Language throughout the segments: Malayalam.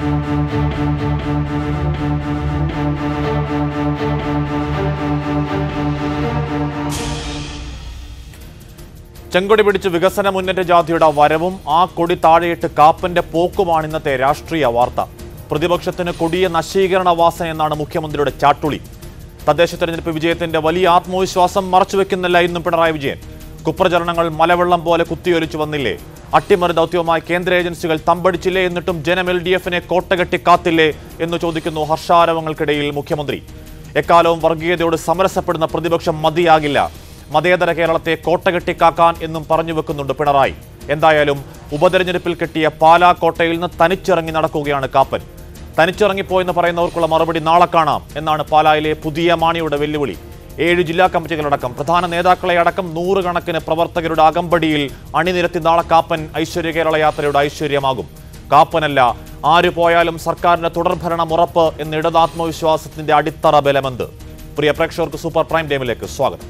ചെങ്കൊടി പിടിച്ച് വികസന മുന്നേറ്റ ജാഥയുടെ വരവും ആ കൊടി താഴെയിട്ട് കാപ്പന്റെ പോക്കുമാണ് ഇന്നത്തെ രാഷ്ട്രീയ വാർത്ത പ്രതിപക്ഷത്തിന് കൊടിയ നശീകരണ വാസന എന്നാണ് മുഖ്യമന്ത്രിയുടെ ചാട്ടുളി തദ്ദേശ തെരഞ്ഞെടുപ്പ് വിജയത്തിന്റെ വലിയ ആത്മവിശ്വാസം മറച്ചുവെക്കുന്നില്ല ഇന്നും പിണറായി വിജയൻ കുപ്രചരണങ്ങൾ മലവെള്ളം പോലെ കുത്തിയൊലിച്ചു വന്നില്ലേ അട്ടിമറി ദൗത്യവുമായി കേന്ദ്ര ഏജൻസികൾ തമ്പടിച്ചില്ലേ എന്നിട്ടും ജനം എൽ ഡി എഫിനെ കോട്ടകെട്ടി കാത്തില്ലേ എന്ന് ചോദിക്കുന്നു ഹർഷാരവങ്ങൾക്കിടയിൽ മുഖ്യമന്ത്രി എക്കാലവും വർഗീയതയോട് സമരസപ്പെടുന്ന പ്രതിപക്ഷം മതിയാകില്ല മതേതര കേരളത്തെ കോട്ടകെട്ടിക്കാക്കാൻ എന്നും പറഞ്ഞു വെക്കുന്നുണ്ട് പിണറായി എന്തായാലും ഉപതെരഞ്ഞെടുപ്പിൽ കിട്ടിയ പാലാ കോട്ടയിൽ നിന്ന് തനിച്ചിറങ്ങി നടക്കുകയാണ് കാപ്പൻ തനിച്ചിറങ്ങിപ്പോയെന്ന് പറയുന്നവർക്കുള്ള മറുപടി നാളെ കാണാം എന്നാണ് പാലായിലെ പുതിയ മാണിയുടെ വെല്ലുവിളി ഏഴ് ജില്ലാ കമ്മിറ്റികളടക്കം പ്രധാന നേതാക്കളെ അടക്കം നൂറുകണക്കിന് പ്രവർത്തകരുടെ അകമ്പടിയിൽ അണിനിരത്തി നാളെ കാപ്പൻ ഐശ്വര്യ കേരള യാത്രയുടെ ഐശ്വര്യമാകും കാപ്പനല്ല ആര് പോയാലും സർക്കാരിന്റെ തുടർഭരണം ഉറപ്പ് എന്ന ഇടതാത്മവിശ്വാസത്തിന്റെ അടിത്തറ ബലമെന്ത് പ്രിയ പ്രേക്ഷകർക്ക് സൂപ്പർ പ്രൈം ടൈമിലേക്ക് സ്വാഗതം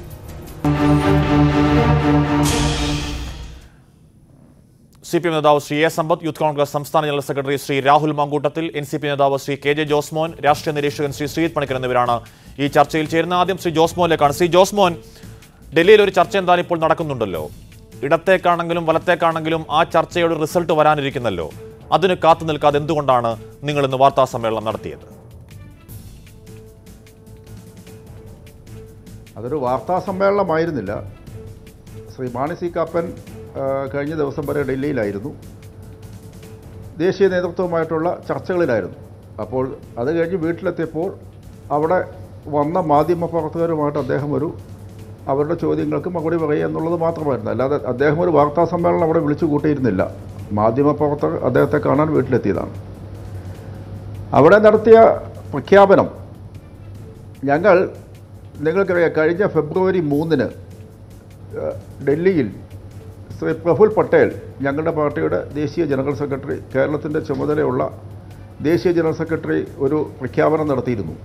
സി പി എം നേതാവ് ശ്രീ എ സമ്പത്ത് യൂത്ത് കോൺഗ്രസ് സംസ്ഥാന general secretary Shri Rahul Mankoottathil N C P നേതാവ് ശ്രീ കെ ജെ ജോസ്മോൻ രാഷ്ട്രീയ നിരീക്ഷകൻ ശ്രീ ശ്രീജിത് പണിക്കർ എന്നിവരാണ് ഈ ചർച്ചയിൽ ചേരുന്ന ആദ്യം ശ്രീ ജോസ്മോനിലേക്കാണ് ശ്രീ ജോസ്മോൻ ഡൽഹിയിൽ ഒരു ചർച്ച എന്തായാലും ഇപ്പോൾ നടക്കുന്നുണ്ടല്ലോ ഇടത്തേക്കാണെങ്കിലും വലത്തേക്കാണെങ്കിലും ആ ചർച്ചയുടെ റിസൾട്ട് വരാനിരിക്കുന്നല്ലോ അതിന് കാത്തു നിൽക്കാതെ എന്തുകൊണ്ടാണ് നിങ്ങൾ ഇന്ന് വാർത്താ സമ്മേളനം നടത്തിയത് അതൊരു വാർത്താ സമ്മേളനമായിരുന്നില്ല ശ്രീ മാണി സി കാപ്പൻ ആ, കഴിഞ്ഞ ദിവസം വരെ ഡൽഹിയിലായിരുന്നു ദേശീയ നേതൃത്വവുമായിട്ടുള്ള ചർച്ചകളിലായിരുന്നു അപ്പോൾ അത് കഴിഞ്ഞ് വീട്ടിലെത്തിയപ്പോൾ അവിടെ വന്ന മാധ്യമ പ്രവർത്തകരുമായിട്ട് അദ്ദേഹം ഒരു അവരുടെ ചോദ്യങ്ങൾക്ക് മറുപടി പറയുക എന്നുള്ളത് മാത്രമായിരുന്നു അല്ലാതെ അദ്ദേഹം ഒരു വാർത്താ സമ്മേളനം അവിടെ വിളിച്ചു കൂട്ടിയിരുന്നില്ല മാധ്യമ പ്രവർത്തകർ അദ്ദേഹത്തെ കാണാൻ വീട്ടിലെത്തിയതാണ് അവിടെ നടത്തിയ പ്രഖ്യാപനം ഞങ്ങൾ നിങ്ങൾക്കറിയാം കഴിഞ്ഞ ഫെബ്രുവരി മൂന്നിന് ഏഹ്, ഡൽഹിയിൽ ശ്രീ പ്രഫുൽ പട്ടേൽ ഞങ്ങളുടെ പാർട്ടിയുടെ ദേശീയ ജനറൽ സെക്രട്ടറി കേരളത്തിൻ്റെ ചുമതലയുള്ള ദേശീയ ജനറൽ സെക്രട്ടറി ഒരു പ്രഖ്യാപനം നടത്തിയിരുന്നു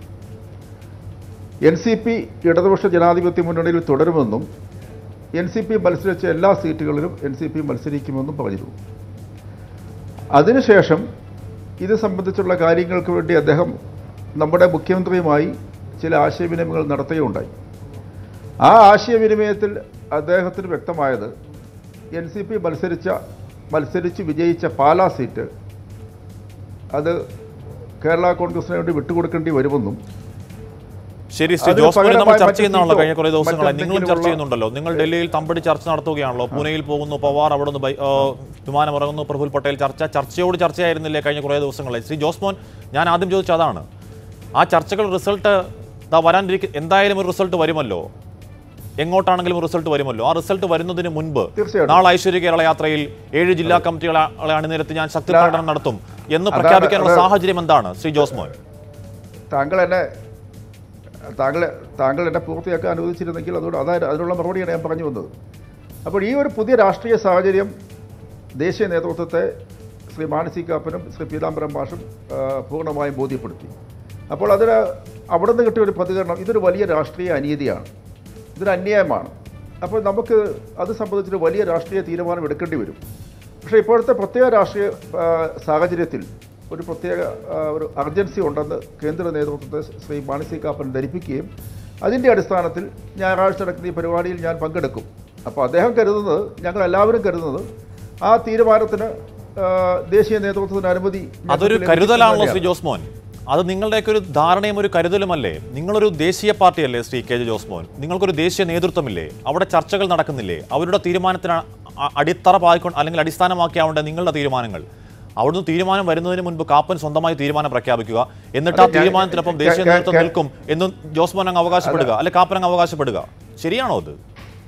എൻ സി പി ഇടതുപക്ഷ ജനാധിപത്യ മുന്നണിയിൽ തുടരുമെന്നും എൻ സി പി മത്സരിച്ച എല്ലാ സീറ്റുകളിലും എൻ സി പി മത്സരിക്കുമെന്നും പറഞ്ഞിരുന്നു അതിനുശേഷം ഇത് സംബന്ധിച്ചുള്ള കാര്യങ്ങൾക്ക് വേണ്ടി അദ്ദേഹം നമ്മുടെ മുഖ്യമന്ത്രിയുമായി ചില ആശയവിനിമയങ്ങൾ നടത്തുകയുണ്ടായി ആ ആശയവിനിമയത്തിൽ അദ്ദേഹത്തിന് വ്യക്തമായത് എൻ സി പി മത്സരിച്ച മത്സരിച്ച് വിജയിച്ച പാലാ സീറ്റ് അത് കേരള കോൺഗ്രസിന് വേണ്ടി വിട്ടുകൊടുക്കേണ്ടി വരുമെന്നും ശരി ശ്രീ അതിന് ജോസ്മോനെ നമ്മൾ പകരമായി ചർച്ച മറ്റ് ചെയ്യുന്നതാണല്ലോ സീറ്റോ കഴിഞ്ഞ കുറേ ദിവസങ്ങളായി നിങ്ങളും ചർച്ച മറ്റെന്തെങ്കിലുമുള്ള- ചെയ്യുന്നുണ്ടല്ലോ നിങ്ങൾ ഡൽഹിയിൽ തമ്പടി ചർച്ച നടത്തുകയാണല്ലോ പൂനെയിൽ പോകുന്നു പവാർ അവിടെ നിന്ന് ബൈ- ആ, വിമാനം ഇറങ്ങുന്നു പ്രഫുൽ പട്ടേൽ ചർച്ച ചർച്ചയോട് ചർച്ചയായിരുന്നില്ലേ കഴിഞ്ഞ കുറേ ദിവസങ്ങളായി ശ്രീ ജോസ്മോൻ ഞാൻ ആദ്യം ചോദിച്ച അതാണ് ആ ചർച്ചകൾ റിസൾട്ട് ദാ വരാനിരിക്കും എന്തായാലും ഒരു റിസൾട്ട് വരുമല്ലോ എങ്ങോട്ടാണെങ്കിലും റിസൾട്ട് വരുമല്ലോ ആ റിസൾട്ട് വരുന്നതിന് മുൻപ് തീർച്ചയായിട്ടും. നാളെ ഐശ്വര്യ കേരള യാത്രയിൽ ഏഴ് ജില്ലാ കമ്മിറ്റികളെ അണിനിരത്തി ഞാൻ ശക്തി അല്ല, പ്രകടനം നടത്തും എന്ന് അതാണ് പ്രഖ്യാപിക്കാനുള്ള അത് സാഹചര്യം എന്താണ് ശ്രീ ജോസ്മോൻ താങ്കൾ എന്നെ താങ്കൾ താങ്കൾ എന്നെ പൂർത്തിയാക്കാൻ അനുവദിച്ചിരുന്നെങ്കിൽ അതോട് അതായത് അതിനുള്ള മറുപടിയാണ് ഞാൻ പറഞ്ഞു വന്നത് അപ്പോൾ ഈ ഒരു പുതിയ രാഷ്ട്രീയ സാഹചര്യം ദേശീയ നേതൃത്വത്തെ ശ്രീ മാനസി കാപ്പനും ശ്രീ പീതാംബരം മാഷും ആ, പൂർണ്ണമായും ബോധ്യപ്പെടുത്തി അപ്പോൾ അതിന് അവിടെ നിന്ന് കിട്ടിയ ഒരു പ്രതികരണം ഇതൊരു വലിയ രാഷ്ട്രീയ അനീതിയാണ് ഇതൊരു അന്യായമാണ് അപ്പോൾ നമുക്ക് അത് സംബന്ധിച്ചൊരു വലിയ രാഷ്ട്രീയ തീരുമാനം എടുക്കേണ്ടി വരും പക്ഷേ ഇപ്പോഴത്തെ പ്രത്യേക രാഷ്ട്രീയ ആ, സാഹചര്യത്തിൽ ഒരു പ്രത്യേക ആ, ഒരു അർജൻസി ഉണ്ടെന്ന് കേന്ദ്ര നേതൃത്വത്തെ ശ്രീ മാനസി കാപ്പൻ ധരിപ്പിക്കുകയും അതിൻ്റെ അടിസ്ഥാനത്തിൽ ഞായറാഴ്ച നടക്കുന്ന ഈ പരിപാടിയിൽ ഞാൻ പങ്കെടുക്കും അപ്പോൾ അദ്ദേഹം കരുതുന്നത് ഞങ്ങൾ എല്ലാവരും കരുതുന്നത് ആ തീരുമാനത്തിന് ആ, ദേശീയ നേതൃത്വത്തിന് അനുമതി അതൊരു ഞങ്ങൾക്ക് കരുതലാണല്ലോ ശ്രീ ലഭിക്കുന്നതന്നെയാണ്. ജോസ്മോൻ അത് നിങ്ങളുടെയൊക്കെ ഒരു ധാരണയും ഒരു കരുതലുമല്ലേ നിങ്ങളൊരു ദേശീയ പാർട്ടിയല്ലേ ശ്രീ കെ ജെ ജോസ്മോൻ നിങ്ങൾക്കൊരു ദേശീയ നേതൃത്വമില്ലേ അവിടെ ചർച്ചകൾ നടക്കുന്നില്ലേ അവരുടെ തീരുമാനത്തിന് അ- അടിത്തറ പായിക്കൊണ്ട് അല്ലെങ്കിൽ അടിസ്ഥാനമാക്കിയാവേണ്ട നിങ്ങളുടെ തീരുമാനങ്ങൾ അവിടുന്ന് തീരുമാനം വരുന്നതിന് മുൻപ് കാപ്പൻ സ്വന്തമായി തീരുമാനം പ്രഖ്യാപിക്കുക എന്നിട്ട് ആ അതെ, ഞാൻ- തീരുമാനത്തിനൊപ്പം കേ- ദേശീയ കേ- നേതൃത്വം കേ- നിൽക്കും എന്ന് ജോസ്മോൻ അങ്ങ് അവകാശപ്പെടുക അല്ലെ കാപ്പൻ അങ്ങ് അവകാശപ്പെടുക ശരിയാണോ അത്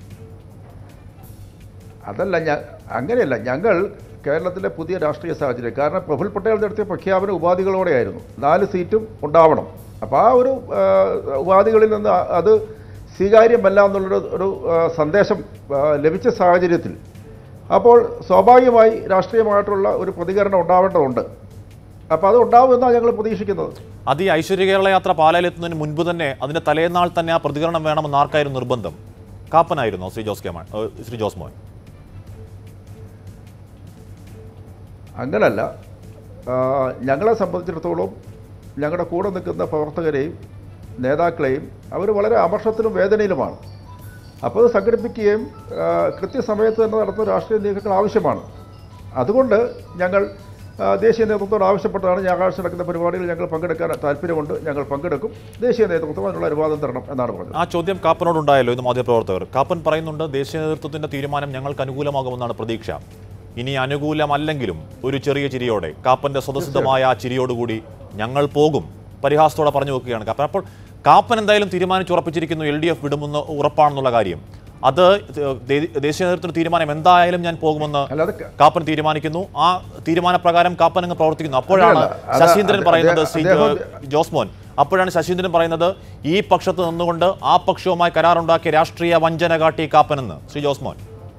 അതല്ല ഞ അങ്ങനെയല്ല ഞങ്ങൾ കേരളത്തിലെ പുതിയ രാഷ്ട്രീയ സാഹചര്യം കാരണം പ്രഫുൽ പട്ടേൽ നടത്തിയ പ്രഖ്യാപന ഉപാധികളോടെയായിരുന്നു നാല് സീറ്റും ഉണ്ടാവണം അപ്പോൾ ആ ഒരു ആ, ഉപാധികളിൽ നിന്ന് അ- അത് സ്വീകാര്യമല്ല എന്നുള്ളൊരു ഒരു ആ, സന്ദേശം ആ, ലഭിച്ച സാഹചര്യത്തിൽ അപ്പോൾ സ്വാഭാവികമായി രാഷ്ട്രീയമായിട്ടുള്ള ഒരു പ്രതികരണം ഉണ്ടാവേണ്ടതുണ്ട് അപ്പോൾ അത് ഉണ്ടാവുമെന്നാണ് ഞങ്ങൾ പ്രതീക്ഷിക്കുന്നത് അത് ഈ ഐശ്വര്യ കേരള യാത്ര പാലയിലെത്തുന്നതിന് മുൻപ് തന്നെ അതിന്റെ തലേന്നാൾ തന്നെ ആ പ്രതികരണം വേണമെന്ന് ആർക്കായിരുന്നു നിർബന്ധം കാപ്പനായിരുന്നോ ശ്രീ ജോസ് കെ മാൻ ഏ, ശ്രീ ജോസ് മോൻ അങ്ങനല്ല ആ, ഞങ്ങളെ സംബന്ധിച്ചിടത്തോളം ഞങ്ങളുടെ കൂടെ നിൽക്കുന്ന പ്രവർത്തകരെയും നേതാക്കളെയും അവർ വളരെ അമർഷത്തിലും വേദനയിലുമാണ് അപ്പോൾ അത് സംഘടിപ്പിക്കുകയും ആ, കൃത്യസമയത്ത് തന്നെ നടത്തുന്ന രാഷ്ട്രീയ നീക്കങ്ങൾ ആവശ്യമാണ് അതുകൊണ്ട് ഞങ്ങൾ ആ, ദേശീയ നേതൃത്വത്തോട് ആവശ്യപ്പെട്ടാണ് ഞായറാഴ്ച നടക്കുന്ന പരിപാടിയിൽ ഞങ്ങൾ പങ്കെടുക്കാൻ താല്പര്യമുണ്ട് ഞങ്ങൾ പങ്കെടുക്കും ദേശീയ നേതൃത്വം അതിനുള്ള അനുവാദം തരണം എന്നാണ് പറഞ്ഞത് ആ ചോദ്യം കാപ്പനോടുണ്ടായല്ലോ ഇന്ന് മാധ്യമപ്രവർത്തകർ കാപ്പൻ പറയുന്നുണ്ട് ദേശീയ നേതൃത്വത്തിന്റെ തീരുമാനം ഞങ്ങൾക്ക് അനുകൂലമാകുമെന്നാണ് പ്രതീക്ഷ ഇനി അനുകൂലമല്ലെങ്കിലും ഒരു ചെറിയ ചിരിയോടെ കാപ്പന്റെ സ്വതസിദ്ധമായ ആ ചിരിയോടുകൂടി ഞങ്ങൾ പോകും പരിഹാസത്തോടെ പറഞ്ഞു വെക്കുകയാണ് കാപ്പൻ അപ്പോൾ കാപ്പൻ എന്തായാലും തീരുമാനിച്ചുറപ്പിച്ചിരിക്കുന്നു എൽ ഡി എഫ് വിടുമെന്ന് ഉറപ്പാണെന്നുള്ള കാര്യം അത് ദേ- ദേശീയ നേതൃത്വത്തിന്റെ തീരുമാനം എന്തായാലും ഞാൻ പോകുമെന്ന് അല്ലാതെ ക- കാപ്പൻ തീരുമാനിക്കുന്നു ആ തീരുമാനപ്രകാരം കാപ്പൻ അങ്ങ് പ്രവർത്തിക്കുന്നു അപ്പോഴാണ് അങ്ങനെയല്ല. അത് ശശീന്ദ്രൻ അദ്ദേഹം- പറയുന്നത് ശ്രീ അദ്ദേഹം- ജോസ്മോൻ അപ്പോഴാണ് ശശീന്ദ്രൻ പറയുന്നത് ഈ പക്ഷത്ത് നിന്നുകൊണ്ട് ആ പക്ഷവുമായി കരാറുണ്ടാക്കിയ രാഷ്ട്രീയ വഞ്ചന കാട്ടി കാപ്പനെന്ന് ശ്രീ ജോസ്മോൻ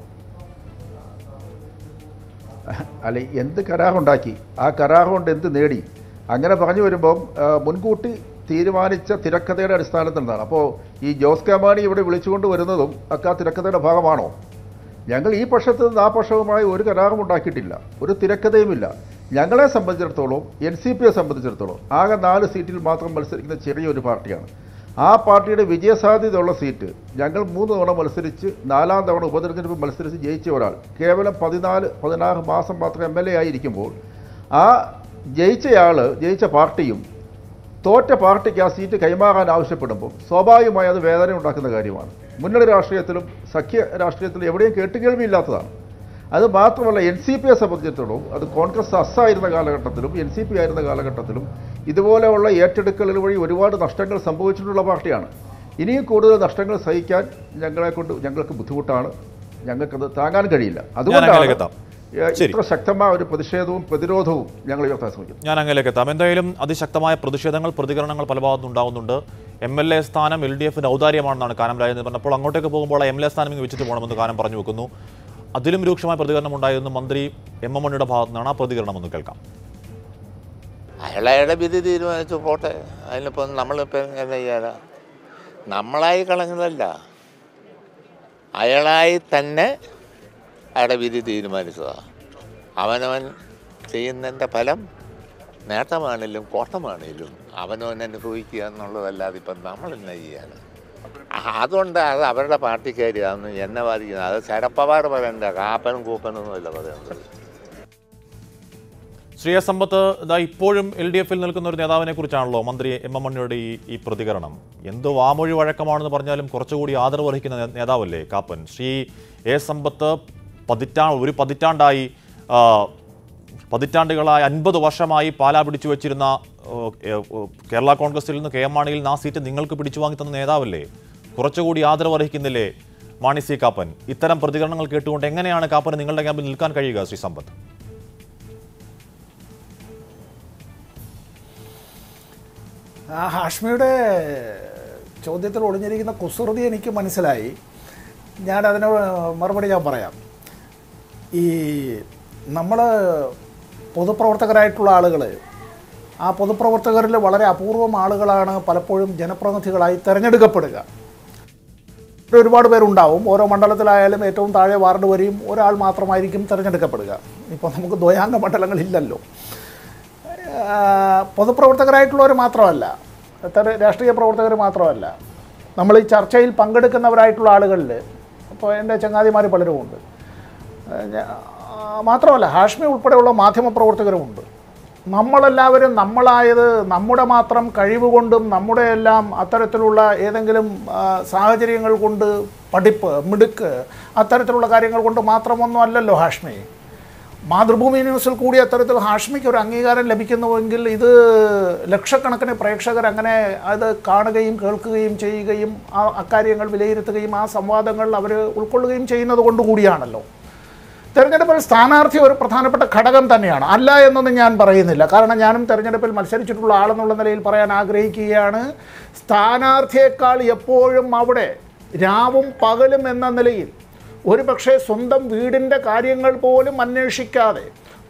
അല്ല എന്ത് കരാറുണ്ടാക്കി ആ കരാർ കൊണ്ട് എന്ത് നേടി അങ്ങനെ പറഞ്ഞു വരുമ്പം ആ, മുൻകൂട്ടി തീരുമാനിച്ച തിരക്കഥയുടെ അടിസ്ഥാനത്തിൽ നിന്നാണ് അപ്പോൾ ഈ ജോസ് കെ മാണി ഇവിടെ വിളിച്ചുകൊണ്ട് വരുന്നതും ഒക്കെ ആ തിരക്കഥയുടെ ഭാഗമാണോ ഞങ്ങൾ ഈ പക്ഷത്ത് നിന്ന് ആ പക്ഷവുമായി ഒരു കരാറും ഉണ്ടാക്കിയിട്ടില്ല ഒരു തിരക്കഥയുമില്ല ഞങ്ങളെ സംബന്ധിച്ചിടത്തോളം എൻ സി പിയെ സംബന്ധിച്ചിടത്തോളം ആകെ നാല് സീറ്റിൽ മാത്രം മത്സരിക്കുന്ന ചെറിയൊരു പാർട്ടിയാണ് ആ പാർട്ടിയുടെ വിജയസാധ്യതയുള്ള സീറ്റ് ഞങ്ങൾ മൂന്ന് തവണ മത്സരിച്ച് നാലാം തവണ ഉപതെരഞ്ഞെടുപ്പ് മത്സരിച്ച് ജയിച്ച ഒരാൾ കേവലം പതിനാല് പതിനാറ് മാസം മാത്രം എം എൽ എ ആയിരിക്കുമ്പോൾ ആ ജയിച്ചയാൾ ജയിച്ച പാർട്ടിയും തോറ്റ പാർട്ടിക്ക് ആ സീറ്റ് കൈമാറാൻ ആവശ്യപ്പെടുമ്പോൾ സ്വാഭാവികമായി അത് വേദന ഉണ്ടാക്കുന്ന കാര്യമാണ് മുന്നണി രാഷ്ട്രീയത്തിലും സഖ്യ രാഷ്ട്രീയത്തിലും എവിടെയും കേട്ടുകേൾവിയില്ലാത്തതാണ് അത് മാത്രമല്ല എൻ സി പിയെ സംബന്ധിച്ചിടത്തോളം അത് കോൺഗ്രസ് അസ്സായിരുന്ന കാലഘട്ടത്തിലും എൻ സി പി ആയിരുന്ന കാലഘട്ടത്തിലും ഇതുപോലെയുള്ള ഏറ്റെടുക്കലുകൾ വഴി ഒരുപാട് നഷ്ടങ്ങൾ സംഭവിച്ചിട്ടുള്ള പാർട്ടിയാണ് ഇനിയും കൂടുതൽ നഷ്ടങ്ങൾ സഹിക്കാൻ ഞങ്ങളെ കൊണ്ട് ഞങ്ങൾക്ക് ബുദ്ധിമുട്ടാണ് ഞങ്ങൾക്കത് താങ്ങാൻ കഴിയില്ല അങ്ങനെയൊക്കെ അതുകൊണ്ടാണ് എത്താം. ഏഹ്, ശരി. ഇത്ര ശക്തമായ ഒരു പ്രതിഷേധവും പ്രതിരോധവും ഞങ്ങൾ ഉയർത്താൻ ശ്രമിക്കുന്നത് ഞാൻ അങ്ങനെയൊക്കെ എത്താം എന്തായാലും അതിശക്തമായ പ്രതിഷേധങ്ങൾ പ്രതികരണങ്ങൾ പല ഭാഗത്തും ഉണ്ടാകുന്നുണ്ട് എം എൽ എ സ്ഥാനം എൽ ഡി എഫിന്റെ ഔദാര്യമാണെന്നാണ് കാനം രാജേന്ദ്രൻ പറഞ്ഞപ്പോൾ അങ്ങോട്ടേക്ക് പോകുമ്പോൾ എം എൽ എ സ്ഥാനം ഇങ്ങ് വെച്ചിട്ട് പോകണമെന്ന് കാനം പറഞ്ഞു വെക്കുന്നു അതിലും രൂക്ഷമായ പ്രതികരണം ഉണ്ടായിരുന്നു മന്ത്രി എം എം മണിയുടെ ഭാഗത്തു നിന്നാണ് ആ പ്രതികരണം ഒന്ന് കേൾക്കാം അയാളയാളുടെ വിധി തീരുമാനിച്ചു പോട്ടെ അതിനിപ്പം നമ്മളിപ്പം എന്താ ചെയ്യാനാ നമ്മളായി കളഞ്ഞതല്ല അയാളായി തന്നെ അയാളുടെ വിധി തീരുമാനിച്ചതാണ് അവനവൻ ചെയ്യുന്നതിൻ്റെ ഫലം നേട്ടമാണെങ്കിലും കോട്ടമാണെങ്കിലും അവനവൻ അനുഭവിക്കുക എന്നുള്ളതല്ലാതെ ഇപ്പം നമ്മൾ എന്നാ ചെയ്യാൻ അതുകൊണ്ട് അത് അവരുടെ പാർട്ടിക്കാരിയാണെന്ന് എന്നെ ബാധിക്കുന്നത് അത് ശരപ്പവാർ പറയണ്ട കാപ്പനും കൂപ്പനൊന്നുമല്ല പറയുന്നത് ശ്രീ എസ് സമ്പത്ത് ഇതാ ഇപ്പോഴും എൽ ഡി എഫിൽ നിൽക്കുന്ന ഒരു നേതാവിനെ കുറിച്ചാണല്ലോ മന്ത്രി എം എം മണിയുടെ ഈ ഈ പ്രതികരണം എന്ത് വാമൊഴി വഴക്കമാണെന്ന് പറഞ്ഞാലും കുറച്ചുകൂടി ആദരവ് അർഹിക്കുന്ന നേ- നേതാവല്ലേ കാപ്പൻ ശ്രീ എ സമ്പത്ത് പതിറ്റാ ഒരു പതിറ്റാണ്ടായി ആ, പതിറ്റാണ്ടുകളായി അൻപത് വർഷമായി പാലാ പിടിച്ചു വെച്ചിരുന്ന ഓ, ഏ, ഓ, കേരള കോൺഗ്രസിൽ നിന്ന് കെ എം മാണിയിൽ നിന്ന് ആ സീറ്റ് നിങ്ങൾക്ക് പിടിച്ചു വാങ്ങി തന്ന നേതാവല്ലേ കുറച്ചുകൂടി ആദരവ് അർഹിക്കുന്നില്ലേ മാണി സി കാപ്പൻ ഇത്തരം പ്രതികരണങ്ങൾ കേട്ടുകൊണ്ട് എങ്ങനെയാണ് കാപ്പന് നിങ്ങളുടെ ക്യാമ്പിൽ നിൽക്കാൻ കഴിയുക ശ്രീ സമ്പത്ത് ആ ഹാഷ്മിയുടെ ചോദ്യത്തിൽ ഒളിഞ്ഞിരിക്കുന്ന കുസൃതി എനിക്ക് മനസ്സിലായി ഞാൻ അതിന് മറുപടി ഞാൻ പറയാം ഈ നമ്മൾ പൊതുപ്രവർത്തകരായിട്ടുള്ള ആളുകൾ ആ പൊതുപ്രവർത്തകരിൽ വളരെ അപൂർവം ആളുകളാണ് പലപ്പോഴും ജനപ്രതിനിധികളായി തിരഞ്ഞെടുക്കപ്പെടുക ഇവിടെ ഒരുപാട് പേരുണ്ടാവും ഓരോ മണ്ഡലത്തിലായാലും ഏറ്റവും താഴെ വാർഡ് വരെയും ഒരാൾ മാത്രമായിരിക്കും തിരഞ്ഞെടുക്കപ്പെടുക ഇപ്പോൾ നമുക്ക് ദ്വയാംഗ മണ്ഡലങ്ങളില്ലല്ലോ ആ, പൊതുപ്രവർത്തകരായിട്ടുള്ളവർ മാത്രമല്ല തെര- രാഷ്ട്രീയ പ്രവർത്തകർ മാത്രമല്ല നമ്മൾ ഈ ചർച്ചയിൽ പങ്കെടുക്കുന്നവരായിട്ടുള്ള ആളുകളിൽ ഇപ്പോൾ എൻ്റെ ചങ്ങാതിമാർ പലരുമുണ്ട് ആ, ഞാ- ആ, മാത്രമല്ല ഹാഷ്മി ഉൾപ്പെടെയുള്ള മാധ്യമപ്രവർത്തകരുമുണ്ട് നമ്മളെല്ലാവരും നമ്മളായത് നമ്മുടെ മാത്രം കഴിവ് കൊണ്ടും നമ്മുടെ എല്ലാം അത്തരത്തിലുള്ള ഏതെങ്കിലും ആ, സാഹചര്യങ്ങൾ കൊണ്ട് പഠിപ്പ് മിടുക്ക് അത്തരത്തിലുള്ള കാര്യങ്ങൾ കൊണ്ട് മാത്രമൊന്നും അല്ലല്ലോ ഹാഷ്മി മാതൃഭൂമി ന്യൂസിൽ കൂടി അത്തരത്തിൽ ഹാഷ്മിക്ക് ഒരു അംഗീകാരം ലഭിക്കുന്നുവെങ്കിൽ ഇത് ലക്ഷക്കണക്കിന് പ്രേക്ഷകർ അങ്ങനെ അത് കാണുകയും കേൾക്കുകയും ചെയ്യുകയും ആ അക്കാര്യങ്ങൾ വിലയിരുത്തുകയും ആ സംവാദങ്ങൾ അവർ ഉൾക്കൊള്ളുകയും ചെയ്യുന്നത് കൊണ്ട് കൂടിയാണല്ലോ തെരഞ്ഞെടുപ്പിൽ സ്ഥാനാർത്ഥി ഒരു പ്രധാനപ്പെട്ട ഘടകം തന്നെയാണ് അല്ല എന്നൊന്നും ഞാൻ പറയുന്നില്ല കാരണം ഞാനും തെരഞ്ഞെടുപ്പിൽ മത്സരിച്ചിട്ടുള്ള ആളെന്നുള്ള നിലയിൽ പറയാൻ ആഗ്രഹിക്കുകയാണ് സ്ഥാനാർത്ഥിയേക്കാൾ എപ്പോഴും അവിടെ രാവും പകലും എന്ന നിലയിൽ ഒരു പക്ഷേ സ്വന്തം വീടിൻ്റെ കാര്യങ്ങൾ പോലും അന്വേഷിക്കാതെ